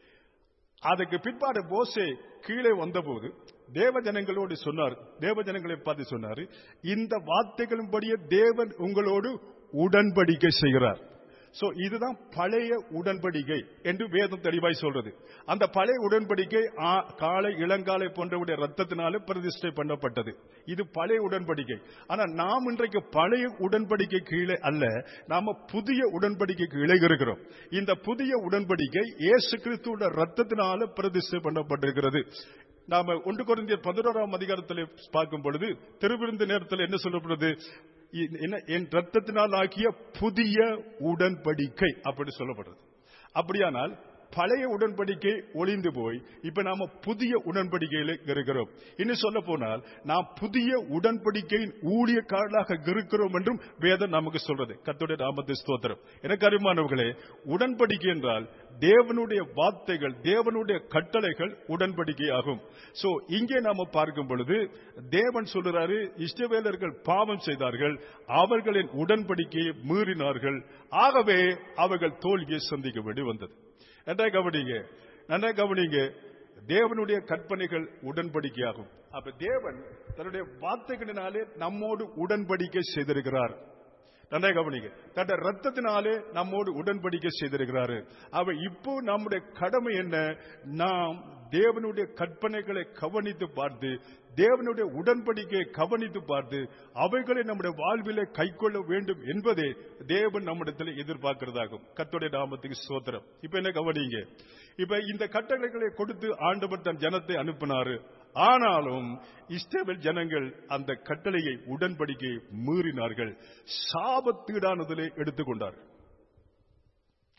அதுக்கு பிற்பாடு போசே கீழே வந்தபோது தேவ ஜனங்களோடு சொன்னார் தேவ ஜனங்களை பார்த்து சொன்னார் இந்த வார்த்தைகளின்படியே தேவன் உங்களோடு உடன்படிக்கை செய்கிறார் சோ இதுதான் பழைய உடன்படிக்கை என்று வேதம் தெளிவாய் சொல்றது அந்த பழைய உடன்படிக்கை ஆ- காலை இளங்காலை போன்றவுடைய ரத்தத்தினாலே பிரதிஷ்டை பண்ணப்பட்டது இது பழைய உடன்படிக்கை ஆனா நாம் இன்றைக்கு பழைய உடன்படிக்கை கீழே அல்ல நாம புதிய உடன்படிக்கை கீழே இருக்கிறோம் இந்த புதிய உடன்படிக்கை இயேசு கிறிஸ்துவோட ரத்தத்தினால பிரதிஷ்டை பண்ணப்பட்டிருக்கிறது நாம ஒன்று குறைந்தியர் பதினோராம் அதிகாரத்தில் பார்க்கும் பொழுது திருவிருந்து நேரத்தில் என்ன சொல்லப்படுது இ- என்ன என் ரத்தத்தினால் ஆக்கிய புதிய உடன்படிக்கை அப்படி சொல்லப்படுறது அப்படியானால் பழைய உடன்படிக்கை ஒளிந்து போய் இப்ப நாம புதிய உடன்படிக்கையில இருக்கிறோம் இன்னும் சொல்ல போனால் நாம் புதிய உடன்படிக்கையின் ஊழியக்காரர்களாக இருக்கிறோம் என்றும் வேதம் நமக்கு சொல்றது கர்த்தருடைய நாமத்தை ஸ்தோத்திரம் எனக்கு அருமானவர்களே உடன்படிக்கை என்றால் தேவனுடைய வார்த்தைகள் தேவனுடைய கட்டளைகள் உடன்படிக்கை ஆகும் சோ இங்கே நாம பார்க்கும் பொழுது தேவன் சொல்றாரு இஷ்டவேலர்கள் பாவம் செய்தார்கள் அவர்களின் உடன்படிக்கையை மீறினார்கள் ஆகவே அவர்கள் தோல்வியை சந்திக்க வேண்டி வந்தது நன்றா கவனிங்க நன்றா கவனிங்க தேவனுடைய கற்பனைகள் உடன்படிக்கையாகும் அப்ப தேவன் தன்னுடைய வார்த்தைகளினாலே நம்மோடு உடன்படிக்கை செய்திருக்கிறார் நன்றா கவனிங்க தன்னுடைய ரத்தத்தினாலே நம்மோடு உடன்படிக்கை செய்திருக்கிறாரு அவ இப்போ நம்முடைய கடமை என்ன நாம் தேவனுடைய கற்பனைகளை கவனித்து பார்த்து தேவனுடைய உடன்படிக்கையை கவனித்து பார்த்து அவைகளை நம்முடைய வாழ்விலே கைக்கொள்ள வேண்டும் என்பதே தேவன் நம்மிடத்தில் எதிர்பார்க்கிறதாகும் கர்த்தருடைய நாமத்துக்கு சோத்திரம் இப்ப என்ன கவனிங்க இப்ப இந்த கட்டளைகளை கொடுத்து ஆண்டவர் தன் ஜனத்தை அனுப்பினாரு ஆனாலும் இஸ்ரவேல் ஜனங்கள் அந்த கட்டளையை உடன்படிக்கையை மீறினார்கள் சாபத்தீடானதிலே எடுத்துக்கொண்டார்கள்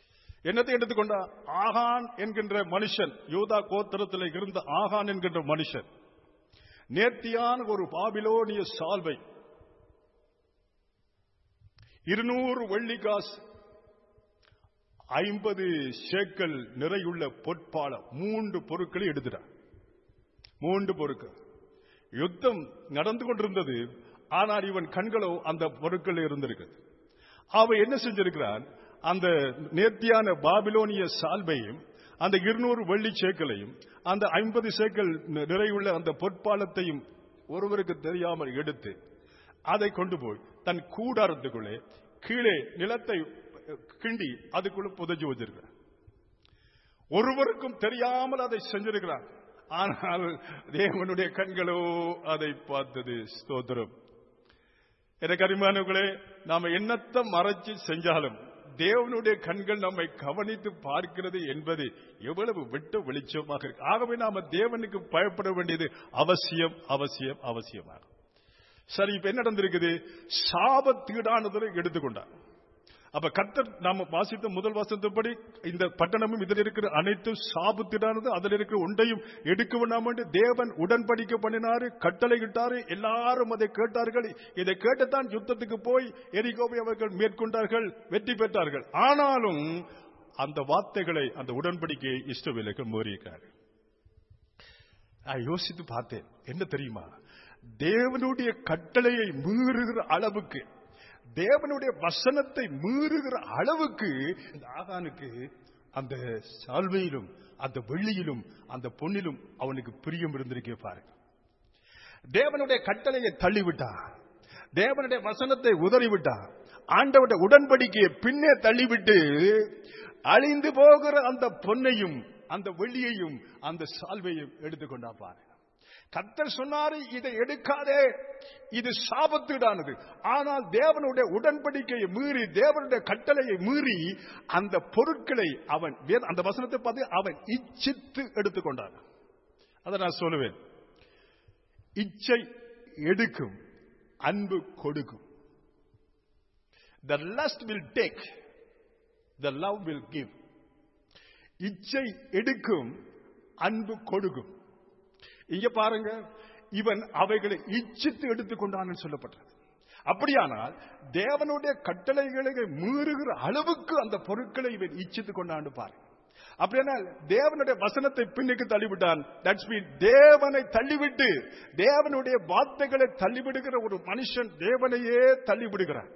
என்னத்தை எடுத்துக்கொண்டா ஆகான் என்கின்ற மனுஷன் யூதா கோத்திரத்தில் இருந்த ஆகான் என்கின்ற மனுஷன் நேர்த்தியான ஒரு பாபிலோனிய சால்வை இருநூறு வெள்ளிக்காசு ஐம்பது சேக்கல் நிறையுள்ள பொற்பாலம் மூன்று பொருட்களை எடுத்துட்டான் மூன்று பொருட்கள் யுத்தம் நடந்து கொண்டிருந்தது ஆனால் இவன் கண்களோ அந்த பொருட்கள் இருந்திருக்கு அவன் என்ன செஞ்சிருக்கிறான் அந்த நேர்த்தியான பாபிலோனிய சால்வையும் அந்த இருநூறு வெள்ளி சேக்கலையும் அந்த ஐம்பது சேக்கல் நிறையுள்ள அந்த பொற்பாலத்தையும் ஒருவருக்கு தெரியாமல் எடுத்து அதை கொண்டு போய் தன் கூடாரத்துக்குள்ளே கீழே நிலத்தை கிண்டி அதுக்குள்ள புதைஞ்சு வச்சிருக்கிறார் ஒருவருக்கும் தெரியாமல் அதை செஞ்சிருக்கிறார் ஆனால் தேவனுடைய கண்களோ அதை பார்த்தது ஸ்தோத்திரம் எனக்கு அருமையானவர்களே நாம என்னத்தை மறைச்சு செஞ்சாலும் தேவனுடைய கண்கள் நம்மை கவனித்து பார்க்கிறது என்பது எவ்வளவு விட்டு வெளிச்சமாக இருக்கு ஆகவே நாம தேவனுக்கு பயப்பட வேண்டியது அவசியம் அவசியம் அவசியமாகும் சரி இப்ப என்ன நடந்திருக்குது சாபத்தீடானதை எடுத்துக்கொண்டார் அப்ப கத்தர் நாம வாசித்த முதல் வாசத்தப்படி இந்த பட்டணமும் இதில் இருக்கிற அனைத்து சாபத்திடானது அதில் இருக்கிற ஒன்றையும் எடுக்க வேண்டாம் என்று தேவன் உடன்படிக்கை பண்ணினாரு கட்டளை இட்டாரு எல்லாரும் அதை கேட்டார்கள் இதை கேட்டுத்தான் யுத்தத்துக்கு போய் எரிகோவை அவர்கள் மேற்கொண்டார்கள் வெற்றி பெற்றார்கள் ஆனாலும் அந்த வார்த்தைகளை அந்த உடன்படிக்கையை இஷ்டவில்லைகள் மீறியிருக்காரு நான் யோசித்து பார்த்தேன் என்ன தெரியுமா தேவனுடைய கட்டளையை மீறுகிற அளவுக்கு தேவனுடைய வசனத்தை மீறுகிற அளவுக்கு இந்த ஆகானுக்கு அந்த சால்வையிலும் அந்த வெள்ளியிலும் அந்த பொன்னிலும் அவனுக்கு பிரியம் இருந்திருக்கே பாருங்க தேவனுடைய கட்டளையை தள்ளிவிட்டான் தேவனுடைய வசனத்தை உதறிவிட்டான் ஆண்டவருடைய உடன்படிக்கையை பின்னே தள்ளிவிட்டு அழிந்து போகிற அந்த பொன்னையும் அந்த வெள்ளியையும் அந்த சால்வையும் எடுத்துக்கொண்டா பாருங்க கத்தர் சொன்னாரு இதை எடுக்காதே இது சாபத்தீடானது ஆனால் தேவனுடைய உடன்படிக்கையை மீறி தேவனுடைய கட்டளையை மீறி அந்த பொருட்களை அவன் அந்த வசனத்தை பார்த்து அவன் இச்சித்து எடுத்துக்கொண்டான் அதை நான் சொல்லுவேன் இச்சை எடுக்கும் அன்பு கொடுக்கும் the lust will take the love will give இச்சை எடுக்கும் அன்பு கொடுக்கும் இங்க பாருங்க இவன் அவைகளை இச்சித்து எடுத்துக்கொண்டான் சொல்லப்பட்டது அப்படியானால் தேவனுடைய கட்டளைகளை மீறுகிற அளவுக்கு அந்த பொருட்களை இவன் இச்சித்துக் கொண்டான்னு பாருங்க அப்படியானால் தேவனுடைய வசனத்தை பின்னுக்கு தள்ளிவிட்டான் தட்ஸ் மீன் தேவனை தள்ளிவிட்டு தேவனுடைய வார்த்தைகளை தள்ளிவிடுகிற ஒரு மனுஷன் தேவனையே தள்ளிவிடுகிறான்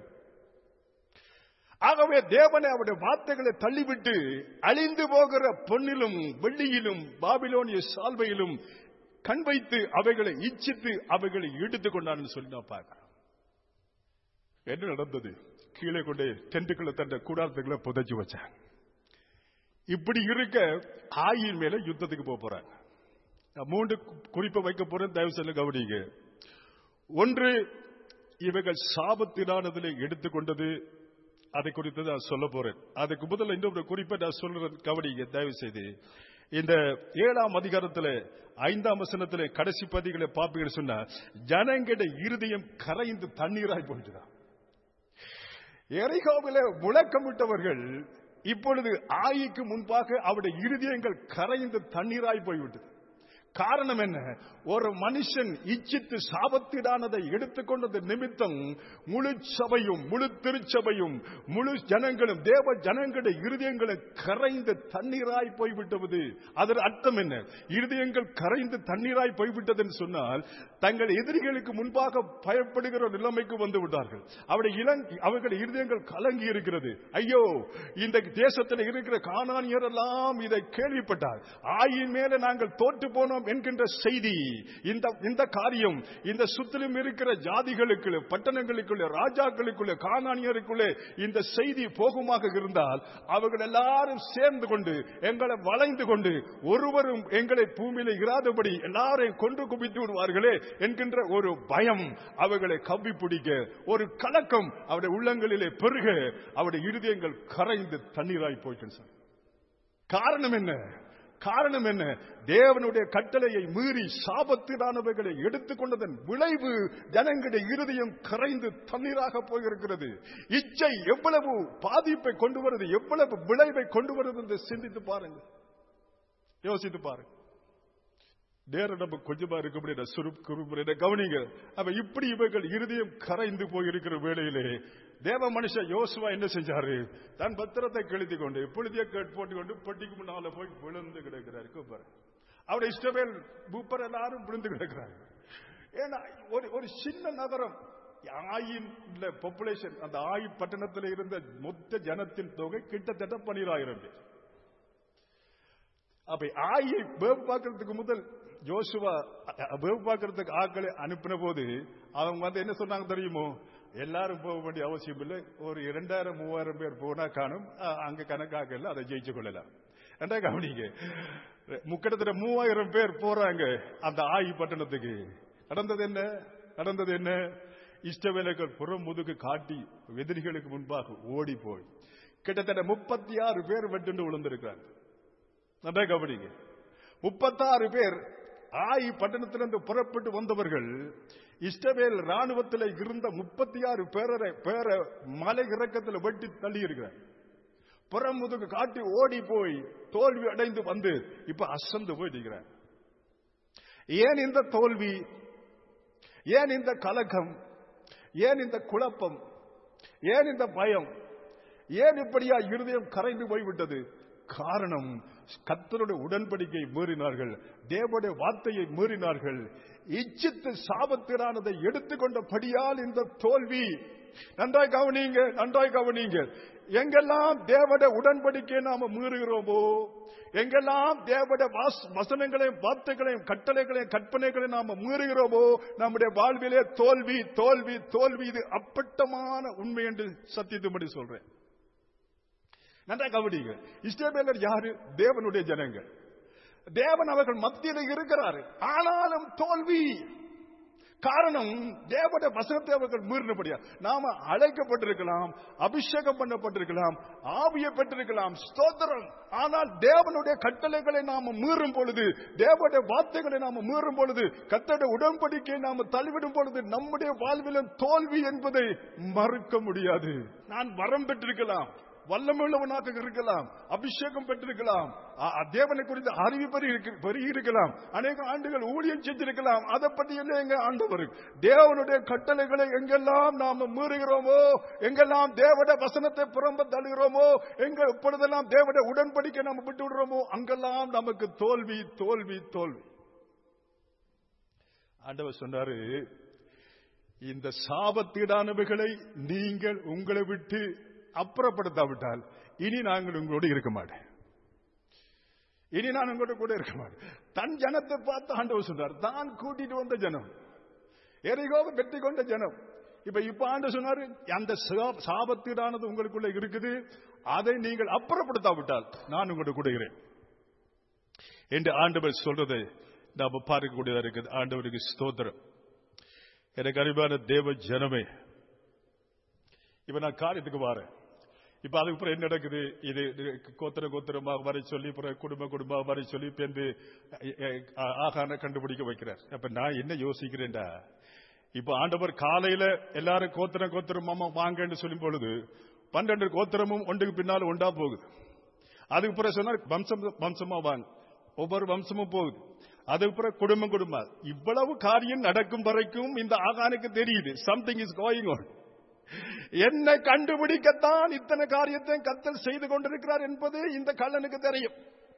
ஆகவே தேவனை அவருடைய வார்த்தைகளை தள்ளிவிட்டு அழிந்து போகிற பொன்னிலும் வெள்ளியிலும் பாபிலோனிய சால்வையிலும் கண் வைத்து அவைகளை இச்சித்து அவைகளை எடுத்துக் கொண்டான்னு சொல்லி நான் பார்க்கிறேன் என்ன நடந்தது கீழே கொண்டே டென்ட்டுக்குள்ள தந்த கூடாரத்துக்குள்ள புதைச்சு வச்சாங்க இப்படி இருக்க ஆயின் மேல யுத்தத்துக்கு போக போறாங்க மூன்று குறிப்பை வைக்க போறேன் தயவு செய்து கவனிங்க ஒன்று இவைகள் சாபத்தினானதில் எடுத்துக்கொண்டது அதை குறித்து நான் சொல்ல போறேன் அதுக்கு முதல்ல இன்னொரு குறிப்பை நான் சொல்றேன் கவனிங்க தயவு செய்து இந்த ஏழாம் அதிகாரத்தில் ஐந்தாம் வசனத்தில் கடைசி பதிகளை பார்ப்பீங்கன்னு சொன்னா ஜனங்கட இருதயம் கரைந்து தண்ணீராய் போயிட்டுதான் எரிகாவில முழக்கமிட்டவர்கள் இப்பொழுது ஆயிக்கு முன்பாக அவருடைய இருதயங்கள் கரைந்து தண்ணீராய் போய்விட்டது காரணம் என்ன ஒரு மனுஷன் இச்சித்து சாபத்திடானதை எடுத்துக்கொண்டது நிமித்தம் முழு சபையும் முழு திருச்சபையும் முழு ஜனங்களும் தேவ ஜனங்களுடைய இருதயங்களும் கரைந்து தண்ணீராய் போய்விட்டது அதன் அர்த்தம் என்ன இருதயங்கள் கரைந்து தண்ணீராய் போய்விட்டது என்று சொன்னால் தங்கள் எதிரிகளுக்கு முன்பாக பயப்படுகிற நிலைமைக்கு வந்து விட்டார்கள் அவருடைய இளங் அவர்கள் இருதயங்கள் கலங்கி இருக்கிறது ஐயோ இந்த தேசத்தில் இருக்கிற காணானியர் எல்லாம் இதை கேள்விப்பட்டார் ஆயின் மேல நாங்கள் தோற்று போனோம் என்கின்ற செய்தி இந்த இந்த காரியம் இந்த சுத்திலும் இருக்கிற ஜாதிகளுக்குள்ள பட்டணங்களுக்குள்ள ராஜாக்களுக்குள்ள காணானியருக்குள்ளே இந்த செய்தி போகுமாக இருந்தால் அவர்கள் எல்லாரும் சேர்ந்து கொண்டு எங்களை வளைந்து கொண்டு ஒருவரும் எங்களை பூமியில இராதபடி எல்லாரையும் கொண்டு குவித்து விடுவார்களே என்கின்ற ஒரு பயம் அவர்களை கவ்வி பிடிக்க ஒரு கலக்கம் அவருடைய உள்ளங்களிலே பெருக அவருடைய இருதயங்கள் கரைந்து தண்ணீராய் போயிட்டு காரணம் என்ன காரணம் என்ன தேவனுடைய கட்டளையை மீறி சாபத்திலானவைகளை எடுத்துக்கொண்டதன் விளைவு ஜனங்களுடைய இருதயம் கரைந்து தண்ணீராக போயிருக்கிறது இச்சை எவ்வளவு பாதிப்பை கொண்டு வருது எவ்வளவு விளைவை கொண்டு வருது என்று சிந்தித்து பாருங்க யோசித்து பாருங்க நேரம் நம்ம கொஞ்சமா இருக்க முடியல சுருப் குறுமுறை கவனிங்க அப்ப இப்படி இவைகள் இருதயம் கரைந்து போயிருக்கிற வேளையிலே தேவ மனுஷன் யோசுவா என்ன செஞ்சாரு தன் பத்திரத்தை கெழுத்தி கொண்டு புழுதிய போட்டு கொண்டு பெட்டிக்கு முன்னால போய் விழுந்து கிடக்கிறாரு கூப்பாரு அவருடைய இஷ்டமேல் பூப்பர் எல்லாரும் விழுந்து கிடக்கிறாரு ஏன்னா ஒரு ஒரு சின்ன நகரம் ஆயின் பாப்புலேஷன் அந்த ஆயி பட்டணத்தில் இருந்த மொத்த ஜனத்தின் தொகை கிட்டத்தட்ட பனிராயிரம் பேர் அப்ப ஆயை வேவு பார்க்கறதுக்கு முதல் ஜோசுவா வேவு பார்க்கறதுக்கு ஆட்களை அனுப்பின போது அவங்க வந்து என்ன சொன்னாங்க தெரியுமோ எல்லாரும் போக வேண்டிய அவசியம் இல்லை ஒரு இரண்டாயிரம் மூவாயிரம் பேர் போனா காணும் அங்க கணக்காக இல்லை அதை ஜெயிச்சு கொள்ளலாம் ரெண்டா கவனிங்க முக்கிடத்துல மூவாயிரம் பேர் போறாங்க அந்த ஆயி பட்டணத்துக்கு நடந்தது என்ன நடந்தது என்ன இஷ்டவேலைகள் புறம் முதுகு காட்டி எதிரிகளுக்கு முன்பாக ஓடி போய் கிட்டத்தட்ட முப்பத்தி ஆறு பேர் வெட்டு விழுந்திருக்கிறாங்க நல்லா கவனிங்க முப்பத்தாறு பேர் ஆயி பட்டணத்திலிருந்து புறப்பட்டு வந்தவர்கள் இஷ்டவேல் ராணுவத்தில் இருந்த முப்பத்தி ஆறு பேரரை பேர மலை இறக்கத்தில் வெட்டி தள்ளி இருக்கிறார் புறமுதுகு காட்டி ஓடி போய் தோல்வி அடைந்து வந்து இப்ப அசந்து போய் நிற்கிறார் ஏன் இந்த தோல்வி ஏன் இந்த கலக்கம் ஏன் இந்த குழப்பம் ஏன் இந்த பயம் ஏன் இப்படியா இருதயம் கரைந்து போய்விட்டது காரணம் கத்தருடைய உடன்படிக்கை மீறினார்கள் தேவனுடைய வார்த்தையை மீறினார்கள் இச்சித்து சாபத்திரானதை எடுத்துக்கொண்டபடியால் இந்த தோல்வி நன்றாய் கவனிங்க நன்றாய் கவனிங்க எங்கெல்லாம் தேவட உடன்படிக்கை நாம மீறுகிறோமோ எங்கெல்லாம் தேவட வசனங்களையும் வார்த்தைகளையும் கட்டளைகளையும் கற்பனைகளையும் நாம மீறுகிறோமோ நம்முடைய வாழ்விலே தோல்வி தோல்வி தோல்வி இது அப்பட்டமான உண்மை என்று சத்தியத்தும்படி சொல்றேன் நன்றா கவனிங்க இஸ்ரேவேலர் யாரு தேவனுடைய ஜனங்கள் தேவன் அவர்கள் மத்தியில் இருக்கிறாரு ஆனாலும் தோல்வி காரணம் தேவட வசனத்தை அவர்கள் மீறினபடியா நாம அழைக்கப்பட்டிருக்கலாம் அபிஷேகம் பண்ணப்பட்டிருக்கலாம் ஆவியை பெற்றிருக்கலாம் ஸ்தோத்திரம் ஆனால் தேவனுடைய கட்டளைகளை நாம மீறும் பொழுது தேவனுடைய வார்த்தைகளை நாம மீறும் பொழுது கத்தோட உடன்படிக்கை நாம தள்ளிவிடும் பொழுது நம்முடைய வாழ்விலும் தோல்வி என்பதை மறுக்க முடியாது நான் வரம் பெற்றிருக்கலாம் வல்லமுள்ளவனாக இருக்கலாம் அபிஷேகம் பெற்றிருக்கலாம் தேவனை குறித்த அறிவு பெருகி இருக்கலாம் அநேக ஆண்டுகள் ஊழியம் செஞ்சிருக்கலாம் அதை பற்றி என்ன எங்க ஆண்டவர் தேவனுடைய கட்டளைகளை எங்கெல்லாம் நாம மீறுகிறோமோ எங்கெல்லாம் தேவட வசனத்தை புறம்ப தள்ளுகிறோமோ எங்க இப்பொழுதெல்லாம் தேவட உடன்படிக்கை நம்ம விட்டு விடுறோமோ அங்கெல்லாம் நமக்கு தோல்வி தோல்வி தோல்வி ஆண்டவர் சொன்னாரு இந்த சாபத்தீடானவைகளை நீங்கள் உங்களை விட்டு அப்புறப்படுத்தாவிட்டால் இனி நாங்கள் உங்களோடு இருக்க மாட்டேன் இனி நான் உங்களோட கூட இருக்க மாட்டேன் தன் ஜனத்தை பார்த்து ஆண்டவர் சொன்னார் தான் கூட்டிட்டு வந்த ஜனம் எரிகோவை வெற்றி கொண்ட ஜனம் இப்ப இப்ப ஆண்டு சொன்னாரு அந்த சாபத்தீடானது உங்களுக்குள்ள இருக்குது அதை நீங்கள் அப்புறப்படுத்தாவிட்டால் நான் உங்களோட கூட இருக்கிறேன் என்று ஆண்டவர் சொல்றதை நாம பார்க்கக்கூடியதா இருக்குது ஆண்டவருக்கு ஸ்தோத்திரம் எனக்கு அறிவான தேவ ஜனமே இப்ப நான் காரியத்துக்கு வரேன் இப்ப அதுக்கு அப்புறம் என்ன நடக்குது இது கோத்திர கோத்திரமா வரை சொல்லி அப்புறம் குடும்ப குடும்பமா வரை சொல்லி பேருந்து ஆகான கண்டுபிடிக்க வைக்கிறார் அப்ப நான் என்ன யோசிக்கிறேன்டா இப்ப ஆண்டவர் காலையில எல்லாரும் கோத்திரம் கோத்திரமாமா வாங்கன்னு சொல்லும் பொழுது பன்னெண்டு கோத்திரமும் ஒன்றுக்கு பின்னால் ஒன்றா போகுது அதுக்கு பிறகு சொன்னா வம்சம் வம்சமா வாங்க ஒவ்வொரு வம்சமும் போகுது அதுக்கு பிறகு குடும்பம் குடும்பம் இவ்வளவு காரியம் நடக்கும் வரைக்கும் இந்த ஆகானுக்கு தெரியுது சம்திங் இஸ் கோயிங் ஆன் என்னை கண்டுபிடிக்கத்தான் இத்தனை காரியத்தை கத்தல் செய்து கொண்டிருக்கிறார் என்பது இந்த கள்ளனுக்கு தெரியும்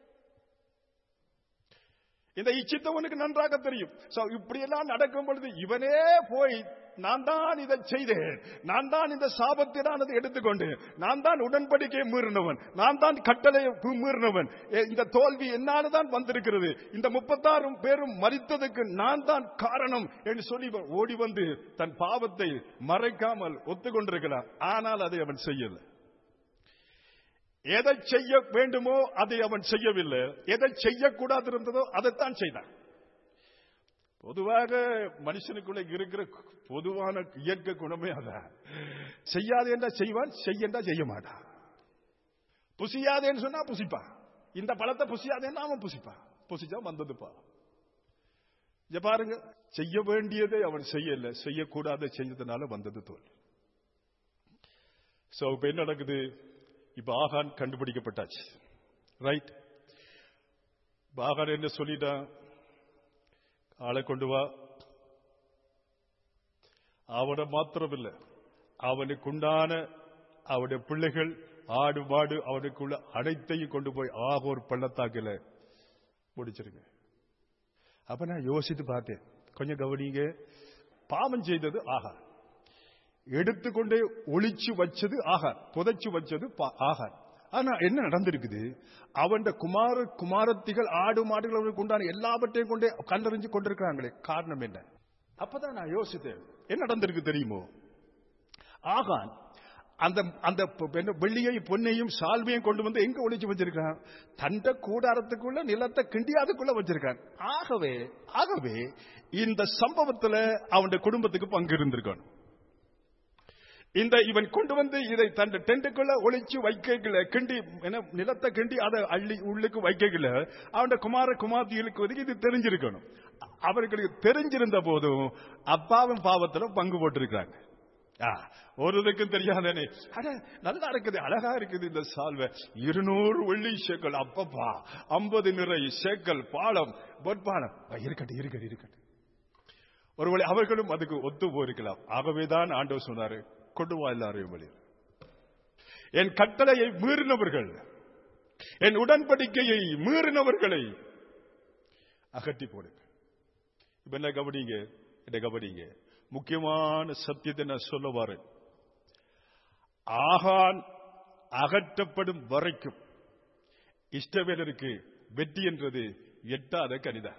இந்த இச்சித்தவனுக்கு நன்றாக தெரியும் இப்படி எல்லாம் நடக்கும் பொழுது இவனே போய் நான் தான் இதை செய்தேன் நான் தான் இந்த சாபத்தினானதை எடுத்துக்கொண்டு நான் தான் உடன்படிக்கையை மீறினவன் நான் தான் கட்டளை மீறினவன் இந்த தோல்வி என்னால்தான் வந்திருக்கிறது இந்த முப்பத்தாறு பேரும் மறித்ததுக்கு நான் தான் காரணம் என்று சொல்லி ஓடி வந்து தன் பாவத்தை மறைக்காமல் ஒத்துக்கொண்டிருக்கிறான் ஆனால் அதை அவன் செய்யல எதை செய்ய வேண்டுமோ அதை அவன் செய்யவில்லை எதை செய்யக்கூடாது இருந்ததோ அதைத்தான் செய்தான் பொதுவாக மனுஷனுக்குள்ள இருக்கிற பொதுவான இயற்கை குணமே அதான் செய்யாது என்றா செய்வான் செய்யண்டா செய்ய மாட்டான் புசியாது என்று சொன்னா புசிப்பான் இந்த பழத்தை புசியாதேன்னா அவன் புசிப்பான் புசிச்சா வந்ததுப்பா இங்க பாருங்க செய்ய வேண்டியதை அவன் செய்யல செய்யக்கூடாத செஞ்சதுனால வந்தது தோல் சோ இப்ப என்ன நடக்குது இப்ப ஆகான் கண்டுபிடிக்கப்பட்டாச்சு ரைட் ஆகான் என்ன சொல்லிட்டான் ஆளை கொண்டு வா அவனை மாத்திரமில்ல அவனுக்கு உண்டான அவனுடைய பிள்ளைகள் ஆடு மாடு அவனுக்குள்ள அனைத்தையும் கொண்டு போய் ஆகோர் பள்ளத்தாக்கில முடிச்சிருங்க அப்ப நான் யோசித்து பார்த்தேன் கொஞ்சம் கவனிங்க பாவம் செய்தது ஆகார் எடுத்துக்கொண்டே ஒளிச்சு வச்சது ஆகார் புதைச்சு வச்சது பா- ஆகார் ஆனா என்ன நடந்திருக்குது அவன் குமார குமாரத்திகள் ஆடு மாடுகள் அவனுக்கு உண்டான எல்லாவற்றையும் கொண்டே கல்லறிஞ்சு கொண்டிருக்கிறாங்களே காரணம் என்ன அப்பதான் நான் யோசித்தேன் என்ன நடந்திருக்கு தெரியுமோ ஆகான் அந்த அந்த பொ- என்ன வெள்ளியையும் பொன்னையும் சால்வையும் கொண்டு வந்து எங்க ஒளிச்சு வச்சிருக்கான் தண்ட கூடாரத்துக்குள்ள நிலத்தை கிண்டி அதுக்குள்ள வச்சிருக்கான் ஆகவே ஆகவே இந்த சம்பவத்துல அவனுடைய குடும்பத்துக்கு பங்கு இருந்திருக்கணும் இந்த இவன் கொண்டு வந்து இதை தன் டென்ட்டுக்குள்ள ஒளிச்சு வைக்கல கிண்டி என்ன நிலத்தை கிண்டி அதை அள்ளி உள்ளுக்கு வைக்கல அவன் குமார குமார்த்திகளுக்கு வந்து இது தெரிஞ்சிருக்கணும் அவர்களுக்கு தெரிஞ்சிருந்த போதும் அப்பாவும் பாவத்துல பங்கு போட்டிருக்காங்க ஆ, ஒரு இதுக்கும் தெரியாதனே அட நல்லா இருக்குது அழகா இருக்குது இந்த சால்வை இருநூறு வெள்ளி சேக்கல் அப்பப்பா ஐம்பது நிறை சேக்கல் பாலம் பொற்பாலம் ஆ, இருக்கட்டும் இருக்கட்டும் இருக்கட்டும் ஒருவேளை அவர்களும் அதுக்கு ஒத்து போயிருக்கலாம் ஆகவேதான் ஆண்டவர் சொன்னாரு கொண்டு வா எல்லாரையும் வெளியே என் கட்டளையை மீறினவர்கள் என் உடன்படிக்கையை மீறினவர்களை அகற்றி போடுங்க இப்ப என்ன கவனிங்க என்ன கவனிங்க முக்கியமான சத்தியத்தை நான் சொல்ல வரேன் ஆகான் அகற்றப்படும் வரைக்கும் இஷ்டவேலருக்கு வெற்றி என்றது எட்டாத கணிதா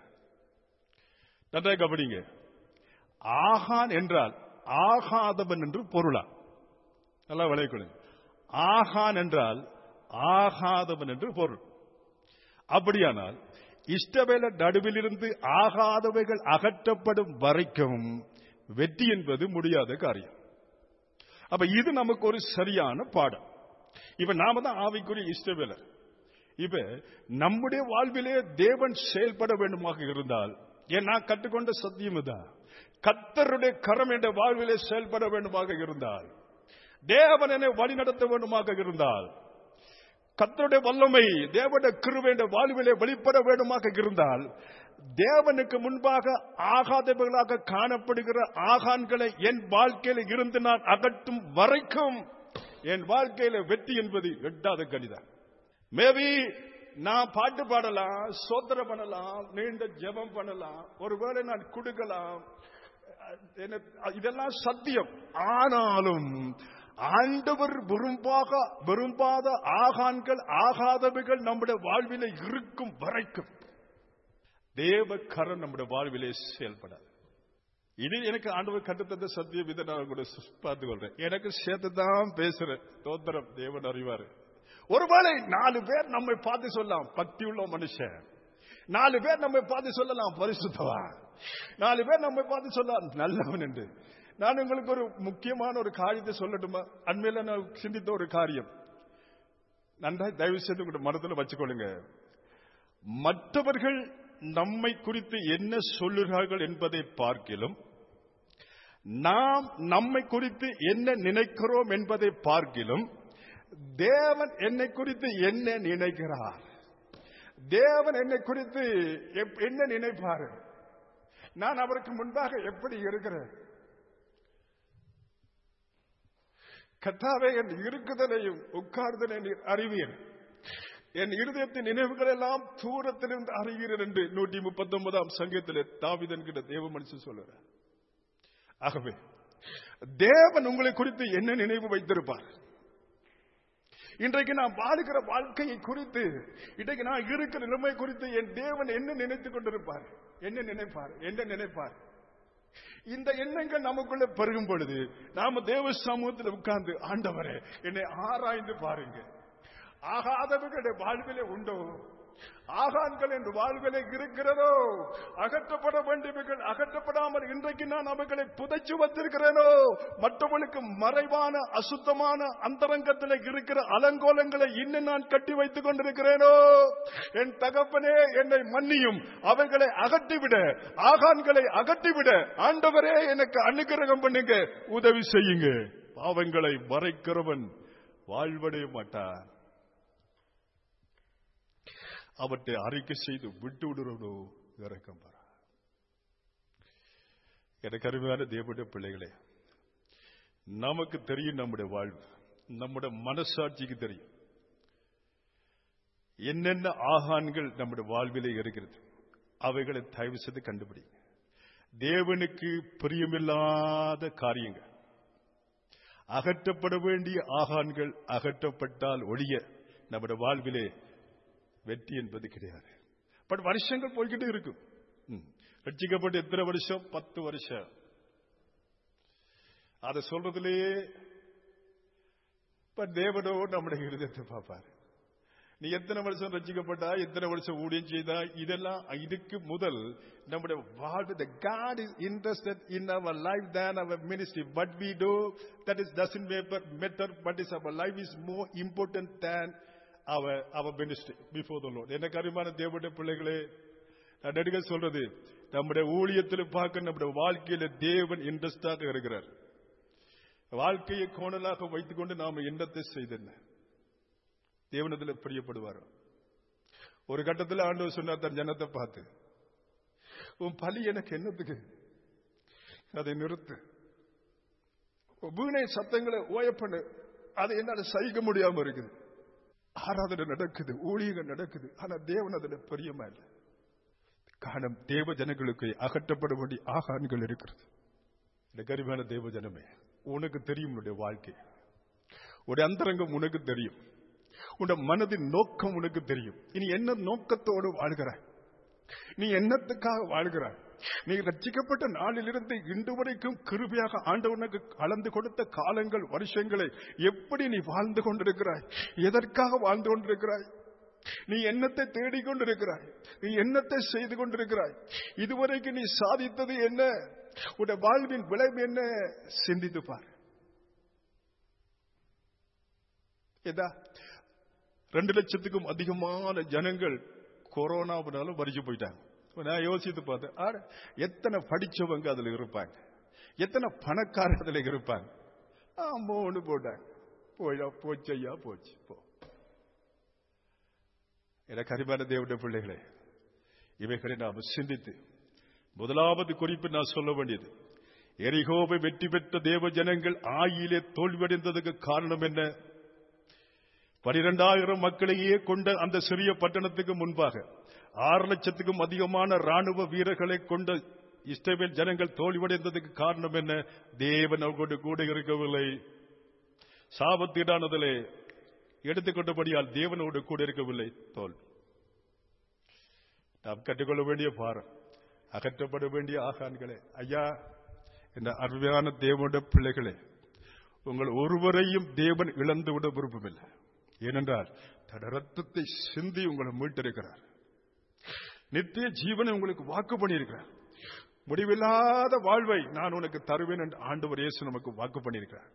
நன்றாக கவனிங்க ஆகான் என்றால் ஆகாதவன் என்று பொருளா நல்லா விளைவிக்கணும் ஆகான் என்றால் ஆகாதவன் என்று பொருள் அப்படியானால் இஷ்டவேல நடுவிலிருந்து ஆகாதவைகள் அகற்றப்படும் வரைக்கும் வெற்றி என்பது முடியாத காரியம் அப்ப இது நமக்கு ஒரு சரியான பாடம் இப்ப நாம தான் ஆவிக்குரிய இஷ்டவேலர் இப்ப நம்முடைய வாழ்விலே தேவன் செயல்பட வேண்டுமாக இருந்தால் ஏன் நான் கற்றுக்கொண்ட சத்தியம் தான் கத்தருடைய கரம் என்ற வாழ்விலே செயல்பட வேண்டுமாக இருந்தால் தேவன் என்னை வழிநடத்த வேண்டுமாக இருந்தால் கத்தருடைய வல்லமை தேவனுடைய கிருபை என்ற வாழ்விலே வெளிப்பட வேண்டுமாக இருந்தால் தேவனுக்கு முன்பாக ஆகாதவர்களாக காணப்படுகிற ஆகான்களை என் வாழ்க்கையில இருந்து நான் அகற்றும் வரைக்கும் என் வாழ்க்கையில வெற்றி என்பது எட்டாத கணிதம் மேபி நான் பாட்டு பாடலாம் சோத்திரம் பண்ணலாம் நீண்ட ஜெபம் பண்ணலாம் ஒருவேளை நான் கொடுக்கலாம் என்ன- இதெல்லாம் சத்தியம் ஆனாலும் ஆண்டவர் விரும்பாக விரும்பாத ஆகான்கள் ஆகாதவைகள் நம்முடைய வாழ்விலே இருக்கும் வரைக்கும் தேவ கரம் நம்முடைய வாழ்விலே செயல்படாது இது எனக்கு ஆண்டவர் கட்டுத்தந்த சத்தியம் இதை நான் கூட பார்த்து கொள்றேன் எனக்கு சேர்த்து தான் பேசுறேன் தோத்திரம் தேவன் அறிவாரு ஒருவேளை நாலு பேர் நம்மை பார்த்து சொல்லலாம் பக்தி உள்ள மனுஷன் நாலு பேர் நம்மை பார்த்து சொல்லலாம் பரிசுத்தவா நாலு பேர் நம்மை பார்த்து சொல்லலாம் நல்லவன் என்று நான் உங்களுக்கு ஒரு முக்கியமான ஒரு காரியத்தை சொல்லட்டுமா அண்மையில நான் சிந்தித்த ஒரு காரியம் நன்றாய் தயவு செய்து உங்களுடைய மனதில் வச்சுக்கொள்ளுங்க மற்றவர்கள் நம்மை குறித்து என்ன சொல்லுகிறார்கள் என்பதை பார்க்கிலும் நாம் நம்மை குறித்து என்ன நினைக்கிறோம் என்பதை பார்க்கிலும் தேவன் என்னை குறித்து என்ன நினைக்கிறார் தேவன் என்னை குறித்து எப்- என்ன நினைப்பாரு நான் அவருக்கு முன்பாக எப்படி இருக்கிறேன் கத்தாவே என் இருக்குதலையும் உட்கார்தலை நீர் அறிவீர் என் இருதயத்தின் நினைவுகள் எல்லாம் தூரத்திலிருந்து அறிவீர் என்று நூற்றி முப்பத்தி ஒன்பதாம் சங்கத்திலே தாவிதன் என்கிற தேவ மனுஷன் சொல்லுறார் ஆகவே தேவன் உங்களை குறித்து என்ன நினைவு வைத்திருப்பார் இன்றைக்கு நான் வாழுகிற வாழ்க்கையை குறித்து இன்றைக்கு நான் இருக்கிற நிலைமை குறித்து என் தேவன் என்ன நினைத்துக் கொண்டிருப்பார் என்ன நினைப்பார் என்ன நினைப்பார் இந்த எண்ணங்கள் நமக்குள்ள பெருகும் பொழுது நாம தேவ சமூகத்தில் உட்கார்ந்து ஆண்டவரே என்னை ஆராய்ந்து பாருங்க ஆகாதவர்களுடைய வாழ்விலே உண்டோ ஆகான்கள் என்று வாழ்விலே இருக்கிறதோ அகற்றப்பட வேண்டியவைகள் அகற்றப்படாமல் இன்றைக்கு நான் அவைகளை புதைச்சு வந்திருக்கிறேனோ மற்றவர்களுக்கு மறைவான அசுத்தமான அந்தரங்கத்தில் இருக்கிற அலங்கோலங்களை இன்னும் நான் கட்டி வைத்துக் கொண்டிருக்கிறேனோ என் தகப்பனே என்னை மன்னியும் அவைகளை அகற்றிவிட ஆகான்களை அகற்றிவிட ஆண்டவரே எனக்கு அனுகிரகம் பண்ணுங்க உதவி செய்யுங்க பாவங்களை மறைக்கிறவன் வாழ்வடைய மாட்டான் அவற்றை அறிக்கை செய்து விட்டு விடுறவனோ இறக்கம் பாரா எனக்கு அருமையான தேவனுடைய பிள்ளைகளே நமக்கு தெரியும் நம்முடைய வாழ்வு நம்முடைய மனசாட்சிக்கு தெரியும் என்னென்ன ஆகான்கள் நம்முடைய வாழ்விலே இருக்கிறது அவைகளை தயவு செய்து கண்டுபிடி தேவனுக்கு பிரியமில்லாத காரியங்கள் அகற்றப்பட வேண்டிய ஆகான்கள் அகற்றப்பட்டால் ஒழிய நம்முடைய வாழ்விலே வெற்றி என்பது கிடையாது பட் வருஷங்கள் போய்கிட்டு இருக்கும் ம். ரட்சிக்கப்பட்டு எத்தனை வருஷம் பத்து வருஷம் அதை சொல்றதுலயே இப்ப தேவனோ நம்முடைய இருதயத்தை பார்ப்பார் நீ எத்தனை வருஷம் ரட்சிக்கப்பட்டா எத்தனை வருஷம் ஊழியம் செய்தா இதெல்லாம் இதுக்கு முதல் நம்முடைய வாழ்வு the God is interested in our life than our ministry what we do that is doesn't matter matter but is our life is more important than our our ministry before the Lord எனக்கு அருமையான தேவனுடைய பிள்ளைகளே நான் நடிக சொல்றது நம்முடைய ஊழியத்தில் பார்க்க நம்முடைய வாழ்க்கையில தேவன் இன்ட்ரெஸ்டாக இருக்கிறார் வாழ்க்கையை கோணலாக வைத்துக்கொண்டு நாம எண்ணத்தை செய்தென்ன தேவனத்தில் பிரியப்படுவார் ஒரு கட்டத்தில் ஆண்டவர் சொன்னார் தன் ஜனத்தை பார்த்து உன் பலி எனக்கு என்னத்துக்கு அதை நிறுத்து உன் வீணை சத்தங்களை ஓயப்பண்ணு அதை என்னால சகிக்க முடியாம இருக்குது ஆராதனை நடக்குது ஊழியங்கள் நடக்குது ஆனா தேவன் அதுல பிரியமா இல்லை காரணம் தேவ ஜனங்களுக்கு அகற்றப்பட வேண்டிய ஆகான்கள் இருக்கிறது இந்த கரிமான தேவ ஜனமே உனக்கு தெரியும் உன்னுடைய வாழ்க்கை உடைய அந்தரங்கம் உனக்கு தெரியும் உன் மனதின் நோக்கம் உனக்கு தெரியும் இனி என்ன நோக்கத்தோடு வாழ்கிறாய் நீ என்னத்துக்காக வாழ்கிறாய் நீ ரட்சிக்கப்பட்ட நாளிலிருந்து இன்று வரைக்கும் கிருபையாக ஆண்டவனுக்கு கலந்து கொடுத்த காலங்கள் வருஷங்களை எப்படி நீ வாழ்ந்து கொண்டிருக்கிறாய் எதற்காக வாழ்ந்து கொண்டிருக்கிறாய் நீ என்னத்தை தேடிக்கொண்டிருக்கிறாய் நீ என்னத்தை செய்து கொண்டிருக்கிறாய் இதுவரைக்கும் நீ சாதித்தது என்ன உடைய வாழ்வின் விளைவு என்ன சிந்தித்து பார் ஏதா ரெண்டு லட்சத்துக்கும் அதிகமான ஜனங்கள் கொரோனாவினால வரிச்சு போயிட்டாங்க நான் யோசித்து பார்த்தேன் ஆட, எத்தனை படிச்சவங்க அதுல இருப்பாங்க எத்தனை பணக்காரர் அதுல இருப்பாங்க ஆமோன்னு போட்டாங்க போயா போச்சையா போச்சு போ எனக்கு அறிவான தேவனுடைய பிள்ளைகளே இவைகளை நாம் சிந்தித்து முதலாவது குறிப்பு நான் சொல்ல வேண்டியது எரிகோவை வெற்றி பெற்ற தேவ ஜனங்கள் ஆயிலே தோல்வியடைந்ததுக்கு காரணம் என்ன பனிரெண்டாயிரம் மக்களையே கொண்ட அந்த சிறிய பட்டணத்துக்கு முன்பாக ஆறு லட்சத்துக்கும் அதிகமான ராணுவ வீரர்களை கொண்ட இஸ்ரவேல் ஜனங்கள் தோல்வியடைந்ததுக்கு காரணம் என்ன தேவன் அவர்களோடு கூட இருக்கவில்லை சாபத்தீடானதிலே எடுத்துக்கொண்டபடியால் தேவனோடு கூட இருக்கவில்லை தோல்வி நாம் கற்றுக்கொள்ள வேண்டிய பாரம் அகற்றப்பட வேண்டிய ஆகான்களே ஐயா இந்த அருமையான தேவனுடைய பிள்ளைகளே உங்கள் ஒருவரையும் தேவன் இழந்து விட விருப்பமில்லை ஏனென்றால் தன் ரத்தத்தை சிந்தி உங்களை மீட்டிருக்கிறார் நித்திய ஜீவனை உங்களுக்கு வாக்கு பண்ணியிருக்கிறார் முடிவில்லாத வாழ்வை நான் உனக்கு தருவேன் என்று ஆண்டவர் இயேசு நமக்கு வாக்கு பண்ணியிருக்கிறார்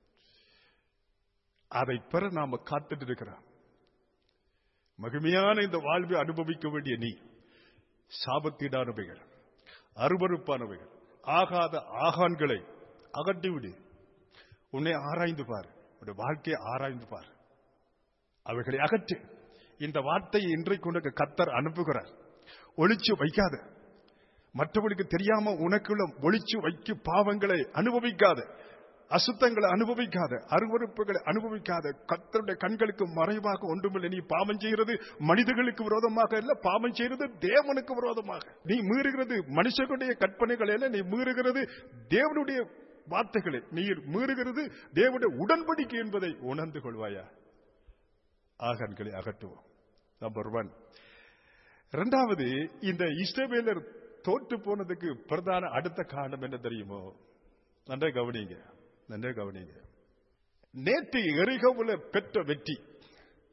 அதை பெற நாம காத்துட்டு இருக்கிறோம் மகிமையான இந்த வாழ்வை அனுபவிக்க வேண்டிய நீ சாபத்தீடானவைகள் அருவறுப்பானவைகள் ஆகாத ஆகான்களை அகற்றிவிடு உன்னை ஆராய்ந்து பார் உன்னுடைய வாழ்க்கையை ஆராய்ந்து பார் அவைகளை அகற்று இந்த வார்த்தையை இன்றைக்கு உனக்கு கத்தர் அனுப்புகிறார் ஒளிச்சு வைக்காத மற்றவர்களுக்கு தெரியாம உனக்குள்ள ஒளிச்சு வைக்கும் பாவங்களை அனுபவிக்காத அசுத்தங்களை அனுபவிக்காத அருவறுப்புகளை அனுபவிக்காத கத்தருடைய கண்களுக்கு மறைவாக ஒன்றுமில்லை நீ பாவம் செய்கிறது மனிதர்களுக்கு விரோதமாக இல்ல பாவம் செய்கிறது தேவனுக்கு விரோதமாக நீ மீறுகிறது மனுஷனுடைய கற்பனைகளை அல்ல நீ மீறுகிறது தேவனுடைய வார்த்தைகளை நீ மீறுகிறது தேவனுடைய உடன்படிக்கை என்பதை உணர்ந்து கொள்வாயா ஆகன்களை அகற்றுவோம் நம்பர் ஒன் இரண்டாவது இந்த இஸ்ரவேலர் தோற்று போனதுக்கு பிரதான அடுத்த காரணம் என்ன தெரியுமோ நன்றே கவனிங்க நன்றே கவனிங்க நேற்று எரிகவுல பெற்ற வெற்றி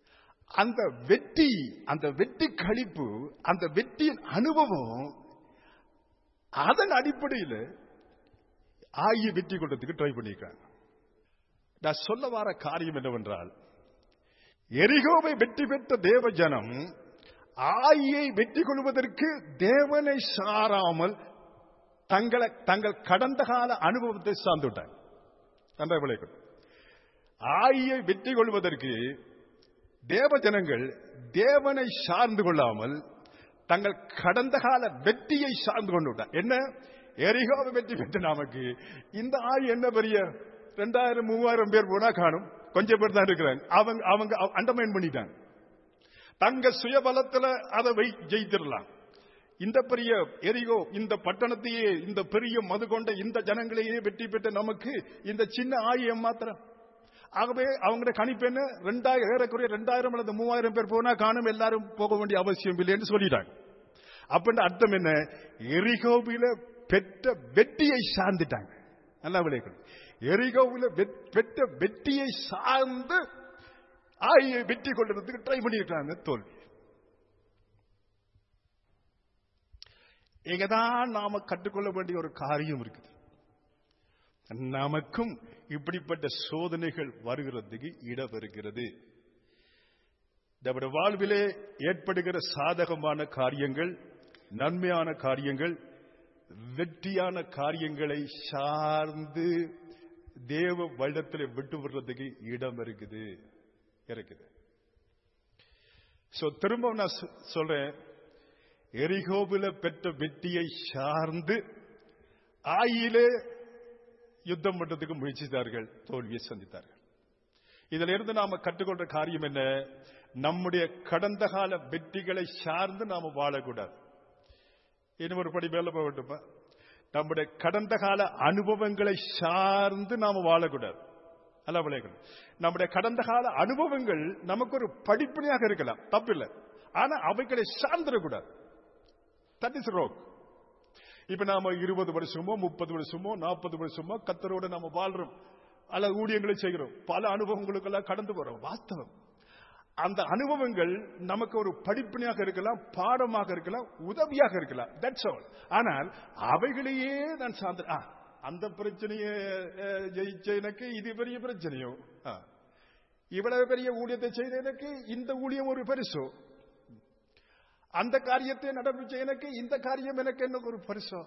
அந்த வெற்றி அந்த வெற்றி கழிப்பு அந்த வெற்றியின் அனுபவம் அதன் அடிப்படையில் ஆகிய வெற்றி கொண்டதுக்கு ட்ரை பண்ணியிருக்காங்க நான் சொல்ல வர காரியம் என்னவென்றால் எரிகோவை வெற்றி பெற்ற தேவ ஜனம் ஆயியை வெற்றி கொள்வதற்கு தேவனை சாராமல் தங்களை தங்கள் கடந்த கால அனுபவத்தை சார்ந்துவிட்டாங்க நன்றாக விளையாடும் ஆயியை வெற்றி கொள்வதற்கு தேவ ஜனங்கள் தேவனை சார்ந்து கொள்ளாமல் தங்கள் கடந்த கால வெற்றியை சார்ந்து கொண்டு விட்டார் என்ன எரிகோவை வெற்றி பெற்ற நமக்கு இந்த ஆய் என்ன பெரிய ரெண்டாயிரம் மூவாயிரம் பேர் போனா காணும் கொஞ்சம் பேர் தான் இருக்கிறாங்க அவங்க அவங்க அண்டர்மைன் பண்ணிட்டாங்க தங்க சுயபலத்துல அதை வை ஜெயித்திடலாம் இந்த பெரிய எரிகோ இந்த பட்டணத்தையே இந்த பெரிய மது கொண்ட இந்த ஜனங்களையே வெற்றி பெற்ற நமக்கு இந்த சின்ன ஆயம் மாத்திரம் ஆகவே அவங்களுடைய கணிப்பு என்ன ரெண்டாயிரம் ஏறக்குறைய ரெண்டாயிரம் அல்லது மூவாயிரம் பேர் போனா காணும் எல்லாரும் போக வேண்டிய அவசியம் இல்லைன்னு சொல்லிட்டாங்க அப்படின்னு அர்த்தம் என்ன எரிகோவில பெற்ற வெற்றியை சார்ந்துட்டாங்க நல்லா விளையாடு எரிகோவில பெற்ற வெற்றியை சார்ந்து ஆயை வெற்றி கொள்றதுக்கு ட்ரை பண்ணிருக்காங்க தோல்வி இங்கதான் நாம கற்றுக்கொள்ள வேண்டிய ஒரு காரியம் இருக்குது நமக்கும் இப்படிப்பட்ட சோதனைகள் வருகிறதுக்கு இடம் இருக்கிறது நம்முடைய வாழ்விலே ஏற்படுகிற சாதகமான காரியங்கள் நன்மையான காரியங்கள் வெற்றியான காரியங்களை சார்ந்து தேவ வருடத்தில் விட்டு விடுறதுக்கு இடம் இருக்குது இருக்குது சோ திரும்ப நான் சொல்றேன் எரிகோபில பெற்ற வெற்றியை சார்ந்து ஆயிலே யுத்தம் பண்றதுக்கு முயற்சித்தார்கள் தோல்வியை சந்தித்தார்கள் இதுல இருந்து நாம கற்றுக்கொண்ட காரியம் என்ன நம்முடைய கடந்த கால வெற்றிகளை சார்ந்து நாம வாழக்கூடாது இன்னும் ஒரு படி மேல போகட்டுமா நம்முடைய கடந்த கால அனுபவங்களை சார்ந்து நாம வாழக்கூடாது அல்ல விளையாடணும் நம்முடைய கடந்த கால அனுபவங்கள் நமக்கு ஒரு படிப்பினையாக இருக்கலாம் தப்பில்லை ஆனா அவைகளை சார்ந்திடக்கூடாது தட் இஸ் ரோக் இப்ப நாம இருபது வருஷமோ முப்பது வருஷமோ நாற்பது வருஷமோ கத்தரோட நாம வாழ்றோம் அல்லது ஊழியங்களை செய்கிறோம் பல அனுபவங்களுக்கெல்லாம் கடந்து போறோம் வாஸ்தவம் அந்த அனுபவங்கள் நமக்கு ஒரு படிப்பினையாக இருக்கலாம் பாடமாக இருக்கலாம் உதவியாக இருக்கலாம் தட்ஸ் ஆல் ஆனால் அவைகளையே நான் சார்ந்த அந்த பிரச்சனையை ஜெயிச்ச எனக்கு இது பெரிய பிரச்சனையோ இவ்வளவு பெரிய ஊழியத்தை செய்த எனக்கு இந்த ஊழியம் ஒரு பரிசோ அந்த காரியத்தை நடப்பிச்ச எனக்கு இந்த காரியம் எனக்கு என்ன ஒரு பரிசோ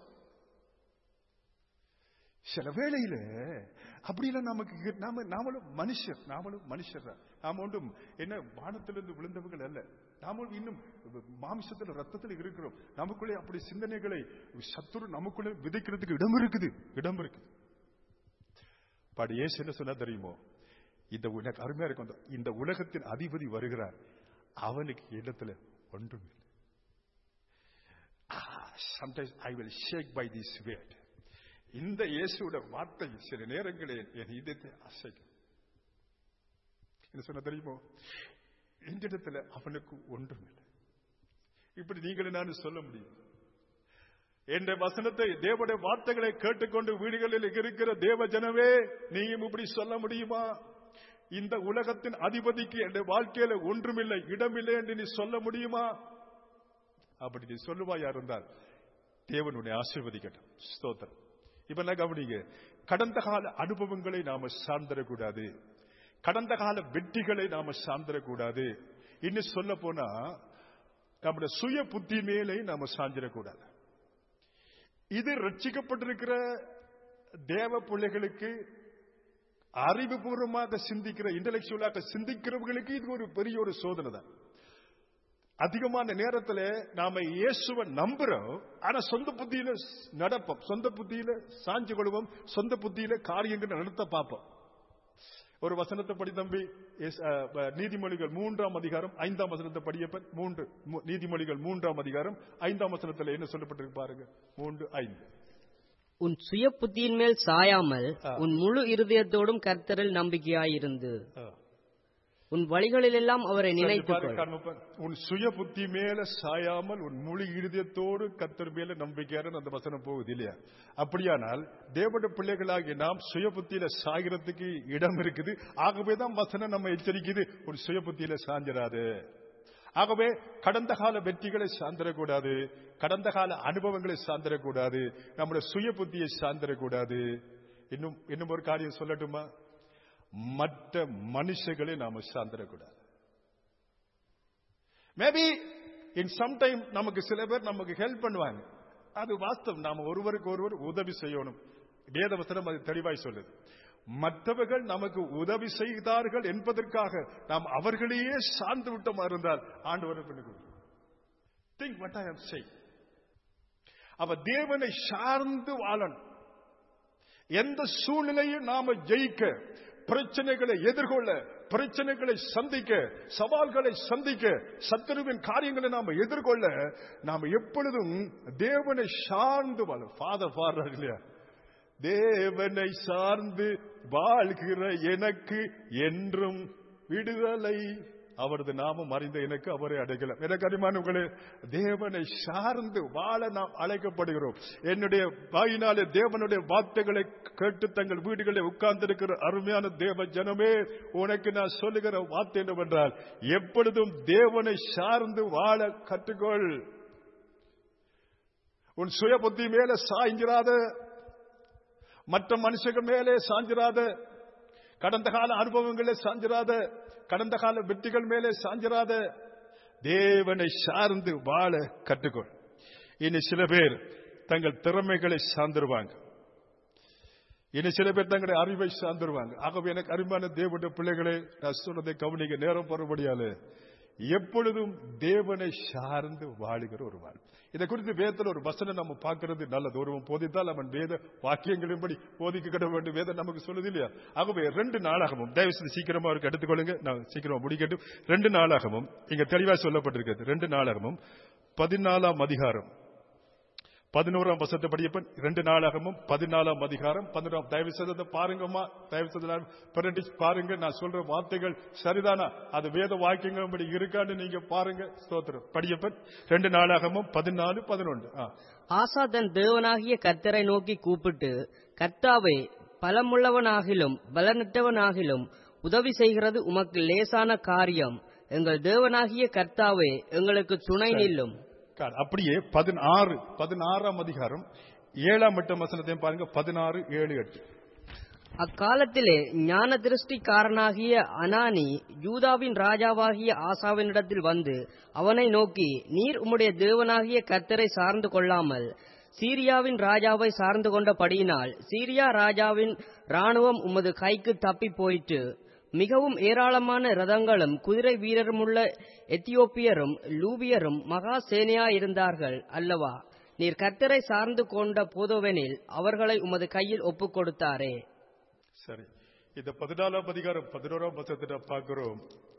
சில வேளையில அப்படிலாம் நமக்கு நாம நாமளும் மனுஷர் நாமளும் மனுஷர் நாம ஒன்றும் என்ன வானத்திலிருந்து விழுந்தவர்கள் அல்ல நாமளும் இன்னும் மாமிசத்தில் ரத்தத்தில் இருக்கிறோம் நமக்குள்ளே அப்படி சிந்தனைகளை சத்துரு நமக்குள்ளே விதைக்கிறதுக்கு இடம் இருக்குது இடம் இருக்குது பாடி ஏசு என்ன சொன்னா தெரியுமோ இந்த உனக்கு அருமையா இருக்கும் இந்த உலகத்தின் அதிபதி வருகிறார் அவனுக்கு இடத்துல ஒன்றும் இல்லை sometimes I will shake by this word இந்த இயேசுவோட வார்த்தை சில நேரங்களில் என் இதயத்தை அசைக்கும் என்ன சொன்ன தெரியுமோ இந்த இடத்துல அவனுக்கு ஒன்றும் இல்லை இப்படி நீங்களும் நான் சொல்ல முடியும் என்ற வசனத்தை தேவடைய வார்த்தைகளை கேட்டுக்கொண்டு வீடுகளில் இருக்கிற தேவ ஜனவே நீயும் இப்படி சொல்ல முடியுமா இந்த உலகத்தின் அதிபதிக்கு என் வாழ்க்கையில ஒன்றுமில்லை இடமில்லை என்று நீ சொல்ல முடியுமா அப்படி நீ சொல்லுவாயா இருந்தால் தேவனுடைய ஆசீர்வதிக்கட்டும் ஸ்தோத்திரம் இப்ப என்ன கவனிங்க கடந்த கால அனுபவங்களை நாம சார்ந்திடக்கூடாது கடந்த கால வெற்றிகளை நாம சார்ந்திடக்கூடாது இன்னும் சொல்ல போனா நம்முடைய சுய புத்தி மேலே நாம சார்ந்திடக்கூடாது இது ரட்சிக்கப்பட்டிருக்கிற தேவ பிள்ளைகளுக்கு அறிவுபூர்வமாக சிந்திக்கிற இன்டலெக்சுவலாக சிந்திக்கிறவர்களுக்கு இது ஒரு பெரிய ஒரு சோதனை தான் அதிகமான நேரத்துல நாம இயேசுவை நம்புறோம் ஆனா சொந்த புத்தியில நடப்போம் சொந்த புத்தியில சாஞ்சு கொள்வோம் சொந்த புத்தியில காரியங்கள் நடத்த பார்ப்போம் ஒரு வசனத்தை படி தம்பி நீதிமொழிகள் மூன்றாம் அதிகாரம் ஐந்தாம் வசனத்தை படியப்ப மூன்று நீதிமொழிகள் மூன்றாம் அதிகாரம் ஐந்தாம் வசனத்துல என்ன சொல்லப்பட்டிருக்கு பாருங்க மூன்று ஐந்து உன் சுய புத்தியின் மேல் சாயாமல் உன் முழு இருதயத்தோடும் கர்த்தரில் நம்பிக்கையாயிருந்து உன் வழிகளிலெல்லாம் அவரை பாரு, நினைத்துக்கொள் கண்ணு பாரு. உன் சுய புத்தி மேல சாயாமல் உன் முழு இருதயத்தோடு கத்தர் மேல நம்பிக்கையான அந்த வசனம் போகுது இல்லையா அப்படியானால் தேவட பிள்ளைகளாகிய நாம் சுய புத்தியில சாகிறதுக்கு இடம் இருக்குது ஆகவே தான் வசனம் நம்ம எச்சரிக்குது உன் சுய புத்தியில சாஞ்சிராது ஆகவே கடந்த கால வெற்றிகளை சார்ந்திடக்கூடாது கடந்த கால அனுபவங்களை சார்ந்திடக்கூடாது நம்முடைய சுய புத்தியை சார்ந்திடக்கூடாது இன்னும் இன்னும் ஒரு காரியம் சொல்லட்டுமா மற்ற மனுஷங்களை நாம சார்ந்திடக்கூடாது மேபி இன் சம் டைம் நமக்கு சில பேர் நமக்கு ஹெல்ப் பண்ணுவாங்க அது வாஸ்தவம் நாம ஒருவருக்கு ஒருவர் உதவி செய்யணும் வேதவசனம் அது தெளிவாய் சொல்லுது மற்றவர்கள் நமக்கு உதவி செய்தார்கள் என்பதற்காக நாம் அவர்களையே சார்ந்து விட்டோமா இருந்தால் ஆண்டவரை பண்ணுங்க think what I am saying அவ தேவனை சார்ந்து வாழணும் எந்த சூழ்நிலையும் நாம ஜெயிக்க பிரச்சனைகளை எதிர்கொள்ள பிரச்சனைகளை சந்திக்க சவால்களை சந்திக்க சத்துருவின் காரியங்களை நாம எதிர்கொள்ள நாம எப்பொழுதும் தேவனை சார்ந்து வாழ ஃபாதர் பாடுறாரு இல்லையா தேவனை சார்ந்து வாழ்கிற எனக்கு என்றும் விடுதலை அவரது நாமம் அறிந்த எனக்கு அவரை அடைக்கலாம் எனக்கு அடிமானவர்களே தேவனை சார்ந்து வாழ நாம் அழைக்கப்படுகிறோம் என்னுடைய வாயினாலே தேவனுடைய வார்த்தைகளை கேட்டு தங்கள் வீடுகளில் உட்கார்ந்திருக்கிற அருமையான தேவ ஜனமே உனக்கு நான் சொல்லுகிற வார்த்தை என்னவென்றால் எப்பொழுதும் தேவனை சார்ந்து வாழ கற்றுக்கொள் உன் சுய புத்தி மேல சாய்ஞ்சிராத மற்ற மனுஷங்க மேலே சாஞ்சிராத கடந்த கால அனுபவங்களே சாஞ்சிராத கடந்த கால வெற்றிகள் மேலே சாஞ்சிராத தேவனை சார்ந்து வாழ கற்றுக்கொள் இனி சில பேர் தங்கள் திறமைகளை சார்ந்துருவாங்க இனி சில பேர் தங்களுடைய அறிவை சார்ந்துருவாங்க ஆகவே எனக்கு அருமையான தேவனுடைய பிள்ளைகளே நான் சொன்னதை கவனிக்க நேரம் போறபடியால எப்பொழுதும் தேவனை சார்ந்து வாழுகிற ஒரு வாழ் இதை குறித்து வேதத்தில் ஒரு வசனம் நம்ம பார்க்கிறது நல்லது ஒருவன் போதித்தால் அவன் வேத வாக்கியங்களின்படி போதிக்க கிட வேண்டும் வேதம் நமக்கு சொல்லுது இல்லையா ஆகவே ரெண்டு நாளாகவும் தயவு செய்து சீக்கிரமா அவருக்கு எடுத்துக்கொள்ளுங்க நான் சீக்கிரமா முடிக்கட்டும் ரெண்டு நாளாகவும் இங்க தெளிவா சொல்லப்பட்டிருக்கிறது ரெண்டு நாளாகவும் பதினாலாம் அதிகாரம் பதினோராம் வசத்தை படியப்பன் ரெண்டு நாளாகவும் பதினாலாம் அதிகாரம் பதினோராம் தயவு செய்ததை பாருங்கம்மா தயவு செய்த பிரட்டி பாருங்க நான் சொல்ற வார்த்தைகள் சரிதானா அது வேத வாக்கியங்கள் படி இருக்கான்னு நீங்க பாருங்க ஸ்தோத்திரம் படியப்பன் ரெண்டு நாளாகவும் பதினாலு பதினொன்று ஆ. ஆசா தன் தேவனாகிய கர்த்தரை நோக்கி கூப்பிட்டு கர்த்தாவே பலமுள்ளவனாகிலும் பலனற்றவனாகிலும் உதவி செய்கிறது உமக்கு லேசான காரியம் எங்கள் தேவனாகிய கர்த்தாவே எங்களுக்கு துணை நில்லும் கார். அப்படியே பதினாறு பதினாறாம் அதிகாரம் ஏழாம் எட்டு வசனத்தையும் பாருங்க பதினாறு ஏழு எட்டு அக்காலத்திலே ஞான திருஷ்டிக்காரனாகிய அனானி யூதாவின் ராஜாவாகிய ஆசாவினிடத்தில் வந்து அவனை நோக்கி நீர் உம்முடைய தேவனாகிய கர்த்தரை சார்ந்து கொள்ளாமல் சீரியாவின் ராஜாவை சார்ந்து கொண்டபடியினால் சீரியா ராஜாவின் ராணுவம் உமது கைக்கு தப்பி போயிற்று மிகவும் ஏராளமான ரதங்களும் குதிரை வீரருமுள்ள எத்தியோப்பியரும் லூபியரும் மகா சேனையாயிருந்தார்கள் அல்லவா நீர் கர்த்தரை சார்ந்து கொண்ட போதோவெனில் அவர்களை உமது கையில் ஒப்புக் கொடுத்தாரே சரி இந்த பதினாலாம் அதிகாரம் பதினோராம் வசனத்தை பார்க்கிறோம்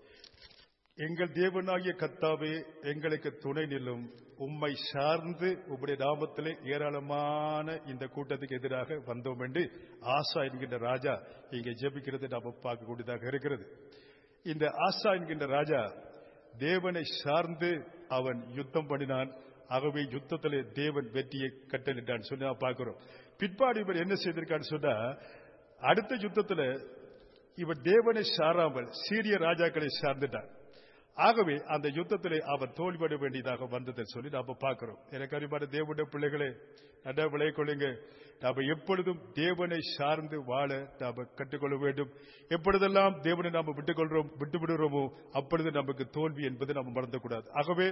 எங்கள் தேவனாகிய கத்தாவே எங்களுக்கு துணை நில்லும் உம்மை சார்ந்து உம்முடைய நாமத்திலே ஏராளமான இந்த கூட்டத்துக்கு எதிராக வந்தோம் என்று ஆசா என்கின்ற ராஜா இங்கே ஜெபிக்கிறது நாம் பார்க்கக்கூடியதாக இருக்கிறது இந்த ஆசா என்கின்ற ராஜா தேவனை சார்ந்து அவன் யுத்தம் பண்ணினான் ஆகவே யுத்தத்திலே தேவன் வெற்றியை கட்டளிட்டான் சொல்லி நாம் பார்க்கிறோம் பிற்பாடு இவர் என்ன செய்திருக்கான்னு சொன்னா அடுத்த யுத்தத்துல இவர் தேவனை சாராமல் சீரிய ராஜாக்களை சார்ந்துட்டார் ஆகவே அந்த யுத்தத்திலே அவர் தோல்வியட வேண்டியதாக வந்ததை சொல்லி நாம பார்க்கிறோம் எனக்கு அறிவான தேவனுடைய பிள்ளைகளே நட விளை கொள்ளுங்க நாம எப்பொழுதும் தேவனை சார்ந்து வாழ நாம கற்றுக்கொள்ள வேண்டும் எப்பொழுதெல்லாம் தேவனை நாம விட்டுக்கொள்றோம் விட்டு விடுறோமோ அப்பொழுது நமக்கு தோல்வி என்பது நாம் மறந்துக்கூடாது ஆகவே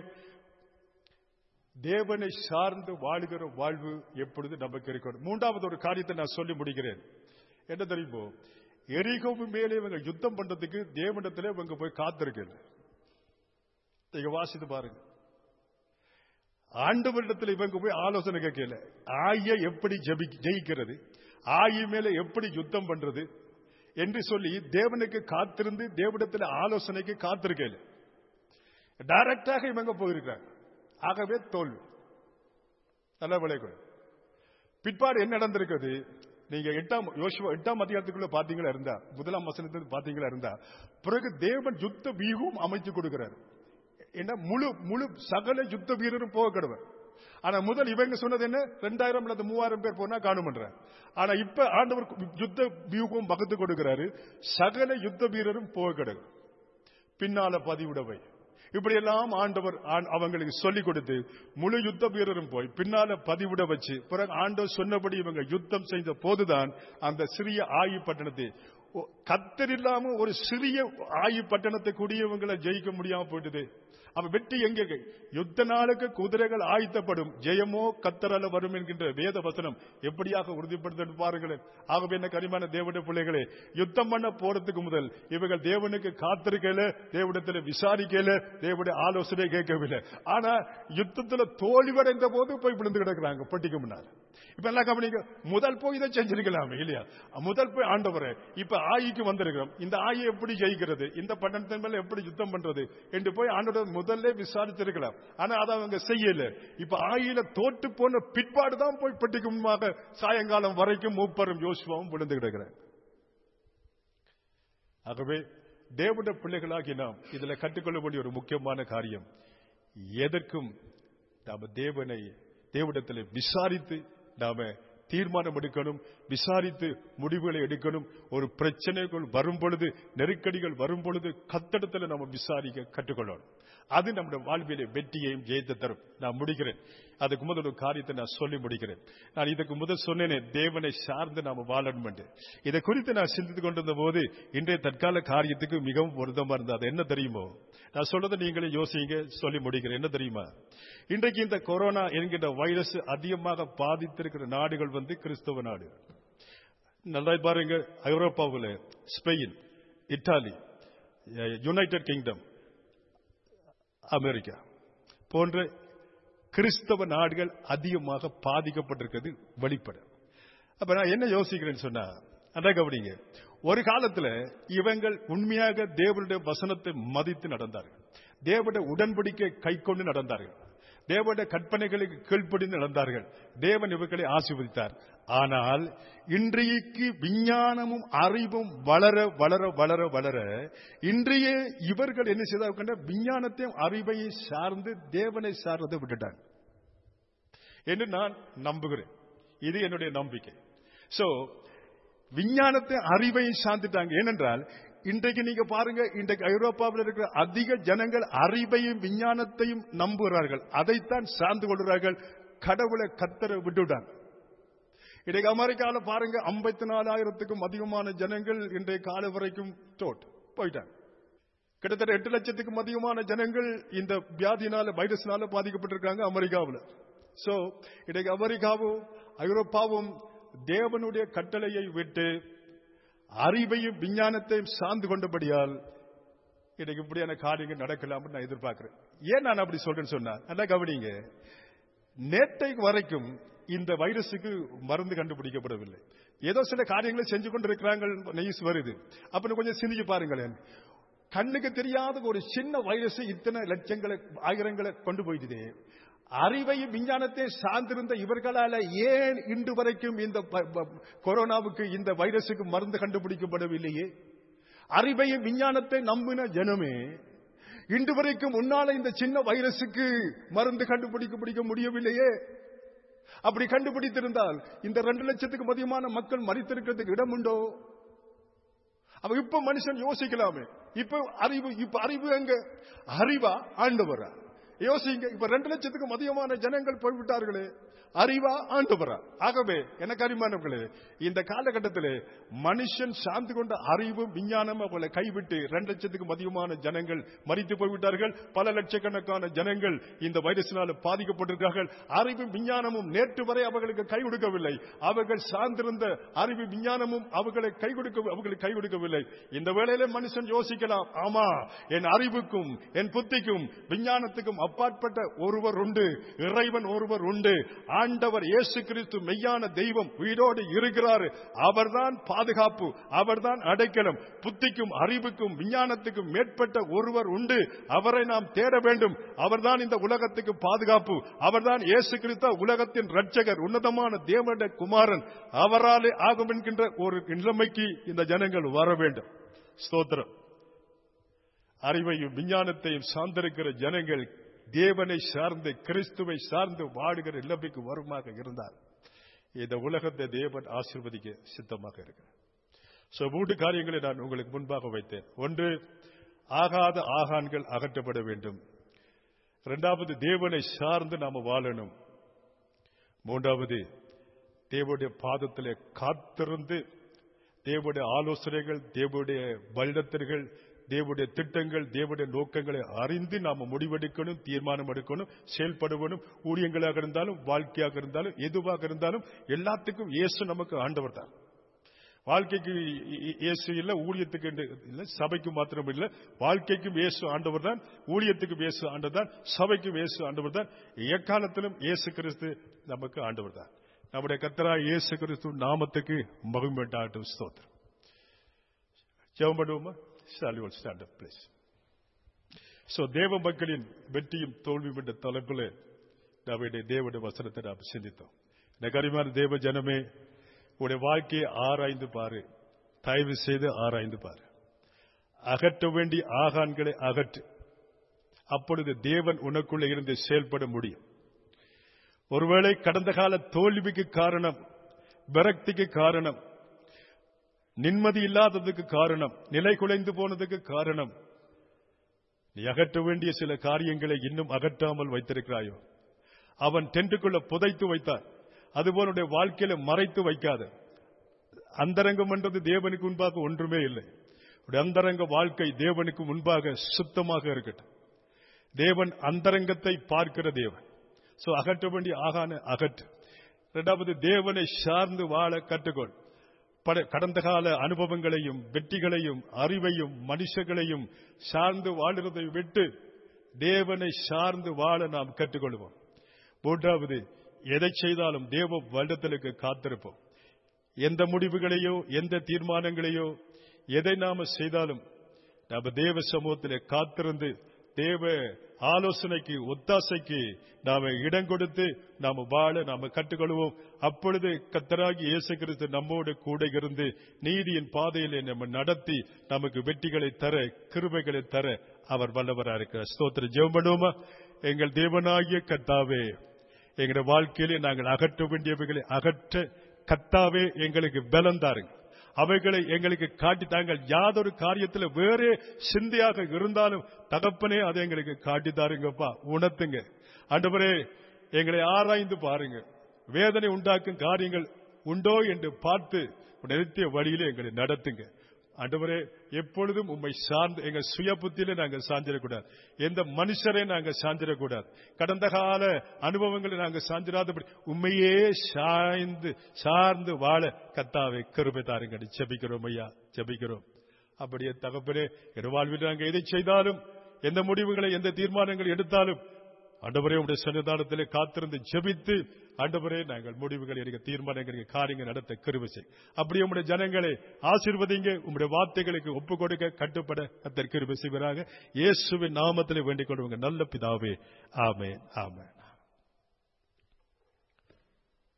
தேவனை சார்ந்து வாழுகிற வாழ்வு எப்பொழுது நமக்கு இருக்கணும் மூன்றாவது ஒரு காரியத்தை நான் சொல்லி முடிக்கிறேன் என்ன தெரியுமோ எரிகோவு மேலே இவங்க யுத்தம் பண்றதுக்கு தேவனிடத்திலே இவங்க போய் காத்திருக்கல நீங்க வாசித்து பாருங்க ஆண்டவரிடத்தில் இவங்க போய் ஆலோசனை கேட்கல ஆய எப்படி ஜெபி ஜெயிக்கிறது ஆயி மேல எப்படி யுத்தம் பண்றது என்று சொல்லி தேவனுக்கு காத்திருந்து தேவனிடத்தில் ஆலோசனைக்கு காத்திருக்கல டைரக்டாக இவங்க போயிருக்காங்க ஆகவே தோல்வி நல்ல விளைவுகள் பிற்பாடு என்ன நடந்திருக்கிறது நீங்க எட்டாம் யோசுவா எட்டாம் அதிகாரத்துக்குள்ள பாத்தீங்களா இருந்தா முதலாம் வசனத்துக்கு பாத்தீங்களா இருந்தா பிறகு தேவன் யுத்த வியூகம் அமைத்து கொடுக்கிறார் என்ன முழு முழு சகல யுத்த வீரரும் போக கிடவர் ஆனா முதல் இவங்க சொன்னது என்ன ரெண்டாயிரம் அல்லது மூவாயிரம் பேர் போனா காணுமன்ற ஆனா இப்ப ஆண்டவர் யுத்த வியூகம் பகுத்து கொடுக்கிறாரு சகல யுத்த வீரரும் போக கிடக்கு பின்னால பதிவிடவை இப்படி எல்லாம் ஆண்டவர் ஆண்- அவங்களுக்கு சொல்லிக் கொடுத்து முழு யுத்த வீரரும் போய் பின்னால பதிவிட வச்சு பிறகு ஆண்டவர் சொன்னபடி இவங்க யுத்தம் செய்த போதுதான் அந்த சிறிய ஆயு பட்டணத்தை ஓ, கத்தர் இல்லாம ஒரு சிறிய ஆயு பட்டணத்தை கூடியவங்களை ஜெயிக்க முடியாம போயிட்டுது அப்ப வெற்றி எங்க யுத்த நாளுக்கு குதிரைகள் ஆயத்தப்படும் ஜெயமோ கத்தரால வரும் என்கின்ற வேத வசனம் எப்படியாக உறுதிப்படுத்த பாருங்களேன் ஆகவே என்ன கரிமான தேவனுடைய பிள்ளைகளே யுத்தம் பண்ண போறதுக்கு முதல் இவர்கள் தேவனுக்கு காத்திருக்கல தேவனிடத்துல விசாரிக்கல தேவனுடைய ஆலோசனை கேட்கவில்லை ஆனா யுத்தத்துல தோல்வியடைந்த போது போய் விழுந்து கிடக்குறாங்க பட்டிக்கு முன்னால் இப்ப எல்லாம் கவனிங்க முதல் போய் இதை செஞ்சிருக்கலாமே இல்லையா முதல் போய் ஆண்டவரே இப்ப ஆயிக்கு வந்திருக்கிறோம் இந்த ஆயை எப்படி ஜெயிக்கிறது இந்த பட்டணத்தின் மேல எப்படி யுத்தம் பண்றது என்று போய் ஆண்டோட முதல்ல விசாரிச்சிருக்கலாம் ஆனா அதை அவங்க செய்யல இப்ப ஆயில தோட்டு போன பிற்பாடு தான் போய் பெட்டிக்கு முன்பாக சாயங்காலம் வரைக்கும் மூப்பரும் யோசுவாவும் விழுந்து கிடக்கிறாங்க ஆகவே தேவனுடைய பிள்ளைகளாகி நாம் இதுல கற்றுக்கொள்ள வேண்டிய ஒரு முக்கியமான காரியம் எதற்கும் நாம தேவனை தேவனிடத்தில் விசாரித்து நாம தீர்மானம் எடுக்கணும் விசாரித்து முடிவுகளை எடுக்கணும் ஒரு பிரச்சனைகள் வரும் பொழுது நெருக்கடிகள் வரும் பொழுது கத்தடத்தில் நம்ம விசாரிக்க கற்றுக்கொள்ளணும் அது நம்முடைய வாழ்விலே வெற்றியையும் ஜெயத்தை தரும் நான் முடிக்கிறேன் அதுக்கு முதல் ஒரு காரியத்தை நான் சொல்லி முடிக்கிறேன் நான் இதுக்கு முதல் சொன்னேனே தேவனை சார்ந்து நாம வாழணும் என்று இதை குறித்து நான் சிந்தித்துக் கொண்டிருந்த போது இன்றைய தற்கால காரியத்துக்கு மிகவும் பொருத்தமா இருந்தது அது என்ன தெரியுமோ நான் சொல்றதை நீங்களே யோசிங்க சொல்லி முடிக்கிறேன் என்ன தெரியுமா இன்றைக்கு இந்த கொரோனா என்கின்ற வைரஸ் அதிகமாக பாதித்திருக்கிற நாடுகள் வந்து கிறிஸ்தவ நாடு நல்லா பாருங்க ஐரோப்பாவில் Spain Italy United Kingdom America போன்ற கிறிஸ்தவ நாடுகள் அதிகமாக பாதிக்கப்பட்டிருக்கிறது வெளிப்பட அப்ப நான் என்ன யோசிக்கிறேன்னு சொன்னா அதான் கவனிங்க ஒரு காலத்துல இவங்கள் உண்மையாக தேவனுடைய வசனத்தை மதித்து நடந்தார்கள் தேவனுடைய உடன்படிக்கை கை கொண்டு நடந்தார்கள் தேவனுடைய கற்பனைகளுக்கு கீழ்ப்படிந்து நடந்தார்கள் தேவன் இவர்களை ஆசீர்வதித்தார் ஆனால் இன்றைக்கு விஞ்ஞானமும் அறிவும் வளர வளர வளர வளர இன்றைய இவர்கள் என்ன செய்தார்கள் விஞ்ஞானத்தையும் அறிவையும் சார்ந்து தேவனை சார்ந்ததை விட்டுட்டாங்க என்று நான் நம்புகிறேன் இது என்னுடைய நம்பிக்கை சோ விஞ்ஞானத்தை அறிவையும் சார்ந்துட்டாங்க ஏனென்றால் இன்றைக்கு நீங்க பாருங்க இன்றைக்கு ஐரோப்பாவில் இருக்கிற அதிக ஜனங்கள் அறிவையும் விஞ்ஞானத்தையும் நம்புகிறார்கள் அதைத்தான் சார்ந்து கொள்கிறார்கள் கடவுளை கத்தரை விட்டுவிட்டாங்க இன்றைக்கு அமெரிக்காவில் பாருங்க ஐம்பத்தி நாலாயிரத்துக்கும் அதிகமான ஜனங்கள் இன்றைய கால வரைக்கும் தோட் போயிட்டாங்க கிட்டத்தட்ட எட்டு லட்சத்துக்கும் அதிகமான ஜனங்கள் இந்த வியாதினால வைரஸ்னால பாதிக்கப்பட்டிருக்காங்க அமெரிக்காவில் சோ இன்றைக்கு அமெரிக்காவும் ஐரோப்பாவும் தேவனுடைய கட்டளையை விட்டு அறிவையும் விஞ்ஞானத்தையும் சார்ந்து கொண்டபடியால் எனக்கு இப்படியான காரியங்கள் நடக்கலாம்னு நான் எதிர்பார்க்கிறேன் ஏன் நான் அப்படி சொல்றேன்னு சொன்னா நல்லா கவனிங்க நேற்றைக்கு வரைக்கும் இந்த வைரஸுக்கு மருந்து கண்டுபிடிக்கப்படவில்லை ஏதோ சில காரியங்களை செஞ்சு கொண்டிருக்கிறாங்க நெய்ஸ் வருது அப்ப கொஞ்சம் சிந்திச்சு பாருங்களேன் கண்ணுக்கு தெரியாத ஒரு சின்ன வைரஸ் இத்தனை லட்சங்களை ஆயிரங்களை கொண்டு போயிட்டுது அறிவையும் விஞ்ஞானத்தை சார்ந்திருந்த இவர்களால ஏன் இன்று வரைக்கும் இந்த ப- ப- கொரோனாவுக்கு இந்த வைரஸுக்கு மருந்து கண்டுபிடிக்கப்படவில்லையே அறிவையும் விஞ்ஞானத்தை நம்பின ஜனமே இன்று வரைக்கும் முன்னால இந்த சின்ன வைரஸுக்கு மருந்து கண்டுபிடிக்க பிடிக்க முடியவில்லையே அப்படி கண்டுபிடித்திருந்தால் இந்த ரெண்டு லட்சத்துக்கு அதிகமான மக்கள் மறித்திருக்கிறதுக்கு இடம் உண்டோ அவ இப்ப மனுஷன் யோசிக்கலாமே இப்ப அறிவு இப்ப அறிவு எங்க அறிவா ஆண்டவரா யோசிங்க இப்ப ரெண்டு லட்சத்துக்கும் அதிகமான ஜனங்கள் போய்விட்டார்களே அறிவா ஆண்டவரா ஆகவே எனக்கு அறிமானவர்களே இந்த காலகட்டத்திலே மனுஷன் சார்ந்து கொண்ட அறிவும் விஞ்ஞானம் அவளை கைவிட்டு ரெண்டு லட்சத்துக்கும் அதிகமான ஜனங்கள் மறித்து போய்விட்டார்கள் பல லட்சக்கணக்கான ஜனங்கள் இந்த வைரஸினால் பாதிக்கப்பட்டிருக்கிறார்கள் அறிவும் விஞ்ஞானமும் நேற்று வரை அவர்களுக்கு கை கொடுக்கவில்லை அவர்கள் சார்ந்திருந்த அறிவு விஞ்ஞானமும் அவர்களை கை கொடுக்க அவர்களுக்கு கை கொடுக்கவில்லை இந்த வேளையில மனுஷன் யோசிக்கலாம் ஆமா என் அறிவுக்கும் என் புத்திக்கும் விஞ்ஞானத்துக்கும் அப்பாற்பட்ட ஒருவர் உண்டு இறைவன் ஒருவர் உண்டு ஆண்டவர் இயேசு கிறிஸ்து மெய்யான தெய்வம் உயிரோடு இருக்கிறார் அவர்தான் பாதுகாப்பு அவர்தான் அடைக்கலம் புத்திக்கும் அறிவுக்கும் விஞ்ஞானத்துக்கும் மேற்பட்ட ஒருவர் உண்டு அவரை நாம் தேட வேண்டும் அவர்தான் இந்த உலகத்துக்கு பாதுகாப்பு அவர்தான் இயேசு கிறிஸ்து உலகத்தின் ரட்சகர் உன்னதமான தேவனுடைய குமாரன் அவராலே ஆகும் என்கின்ற ஒரு நிலைமைக்கு இந்த ஜனங்கள் வர வேண்டும் ஸ்தோத்திரம் அறிவையும் விஞ்ஞானத்தையும் சார்ந்திருக்கிற ஜனங்கள் தேவனை சார்ந்து கிறிஸ்துவை சார்ந்து வாடுகிற நிலைமைக்கு வருமாக இருந்தார் இந்த உலகத்தை தேவன் ஆசிர்வதிக்க சித்தமாக இருக்கிறார் சோ மூன்று காரியங்களை நான் உங்களுக்கு முன்பாக வைத்தேன் ஒன்று ஆகாத ஆகான்கள் அகற்றப்பட வேண்டும் இரண்டாவது தேவனை சார்ந்து நாம வாழணும் மூன்றாவது தேவனுடைய பாதத்திலே காத்திருந்து தேவனுடைய ஆலோசனைகள் தேவனுடைய வல்லத்தர்கள் தேவனுடைய திட்டங்கள் தேவனுடைய நோக்கங்களை அறிந்து நாம முடிவெடுக்கணும் தீர்மானம் எடுக்கணும் செயல்படுவனும் ஊழியங்களாக இருந்தாலும் வாழ்க்கையாக இருந்தாலும் எதுவாக இருந்தாலும் எல்லாத்துக்கும் இயேசு நமக்கு ஆண்டவர் தான் வாழ்க்கைக்கு இயேசு இல்ல ஊழியத்துக்கு இல்ல சபைக்கு மாத்திரம் இல்ல வாழ்க்கைக்கும் இயேசு ஆண்டவர் தான் ஊழியத்துக்கும் இயேசு ஆண்டவர் தான் சபைக்கும் இயேசு ஆண்டவர் தான் எக்காலத்திலும் இயேசு கிறிஸ்து நமக்கு ஆண்டவர் தான் நம்முடைய கத்தரா இயேசு கிறிஸ்து நாமத்துக்கு மகிழ்ந்தாட்டும் ஸ்தோத்திரம் ஜெபம் பண்ணுவோமா shall one stand up please so தேவ மக்களின் வெற்றியும் தோல்வியும் என்ற தலைப்பில் நம்முடைய தேவனுடைய வசனத்தை நாம் சிந்தித்தோம் எனக்கு அருமையான தேவ ஜனமே உடைய வாழ்க்கையை ஆராய்ந்து பாரு தயவு செய்து ஆராய்ந்து பாரு அகற்ற வேண்டிய ஆகான்களை அகற்று அப்பொழுது தேவன் உனக்குள்ள இருந்து செயல்பட முடியும் ஒருவேளை கடந்த கால தோல்விக்கு காரணம் விரக்திக்கு காரணம் நிம்மதி இல்லாததுக்கு காரணம் நிலை குலைந்து போனதுக்கு காரணம் நீ அகற்ற வேண்டிய சில காரியங்களை இன்னும் அகற்றாமல் வைத்திருக்கிறாயோ அவன் டென்ட்டுக்குள்ள புதைத்து வைத்தான் அதுபோல வாழ்க்கையில மறைத்து வைக்காத அந்தரங்கம் என்றது தேவனுக்கு முன்பாக ஒன்றுமே இல்லை அந்தரங்க வாழ்க்கை தேவனுக்கு முன்பாக சுத்தமாக இருக்கட்டும் தேவன் அந்தரங்கத்தை பார்க்கிற தேவன் சோ அகற்ற வேண்டிய ஆகான அகற்று இரண்டாவது தேவனை சார்ந்து வாழ கற்றுக்கொள் கடந்த கால அனுபவங்களையும் வெற்றிகளையும் அறிவையும் மனுஷங்களையும் சார்ந்து வாழுறதை விட்டு தேவனை சார்ந்து வாழ நாம் கற்றுக்கொள்வோம் மூன்றாவது எதை செய்தாலும் தேவ வருடத்திற்கு காத்திருப்போம் எந்த முடிவுகளையோ எந்த தீர்மானங்களையோ எதை நாம செய்தாலும் நாம தேவ சமூகத்திலே காத்திருந்து தேவ ஆலோசனைக்கு ஒத்தாசைக்கு நாம இடம் கொடுத்து நாம வாழ நாம கற்றுக்கொள்வோம் அப்பொழுது கத்தராகி இயேசு கிறிஸ்து நம்மோடு கூட இருந்து நீதியின் பாதையிலே நம்ம நடத்தி நமக்கு வெற்றிகளை தர கிருபைகளை தர அவர் வல்லவராக இருக்கிறார் ஸ்தோத்திர ஜெபம் பண்ணுவோமா எங்கள் தேவனாகிய கத்தாவே எங்களுடைய வாழ்க்கையிலே நாங்கள் அகற்ற வேண்டியவைகளை அகற்ற கத்தாவே எங்களுக்கு பலம் தாருங்க அவைகளை எங்களுக்கு காட்டி தாங்கள் யாதொரு காரியத்தில் வேறே சிந்தையாக இருந்தாலும் தகப்பனே அதை எங்களுக்கு காட்டி தாருங்கப்பா உணர்த்துங்க ஆண்டவரே எங்களை ஆராய்ந்து பாருங்க வேதனை உண்டாக்கும் காரியங்கள் உண்டோ என்று பார்த்து நிறுத்திய வழியிலே எங்களை நடத்துங்க ஆண்டவரே எப்பொழுதும் உண்மை சார்ந்து எங்க சுய புத்தியில நாங்க சார்ந்திடக்கூடாது எந்த மனுஷரை நாங்க சார்ந்திடக்கூடாது கடந்த கால அனுபவங்களை நாங்க சார்ந்திராதபடி உண்மையே சாய்ந்து சார்ந்து வாழ கத்தாவை கருமை தாருங்க ஜெபிக்கிறோம் ஐயா ஜெபிக்கிறோம் அப்படியே தகப்பனே என் வாழ்வில் நாங்கள் எதை செய்தாலும் எந்த முடிவுகளை எந்த தீர்மானங்களை எடுத்தாலும் ஆண்டவரே உடைய சன்னிதானத்திலே காத்திருந்து ஜெபித்து ஆண்டவரே நாங்கள் முடிவுகள் எனக்கு தீர்மானங்கள் காரியங்கள் நடத்த கருவசை அப்படியே உங்களுடைய ஜனங்களை ஆசீர்வதிங்க உங்களுடைய வார்த்தைகளுக்கு ஒப்பு கொடுக்க கட்டுப்பட கத்தர் கிருபை செய்வராக இயேசுவின் நாமத்திலே வேண்டிக் கொள்வங்க நல்ல பிதாவே ஆமே ஆமே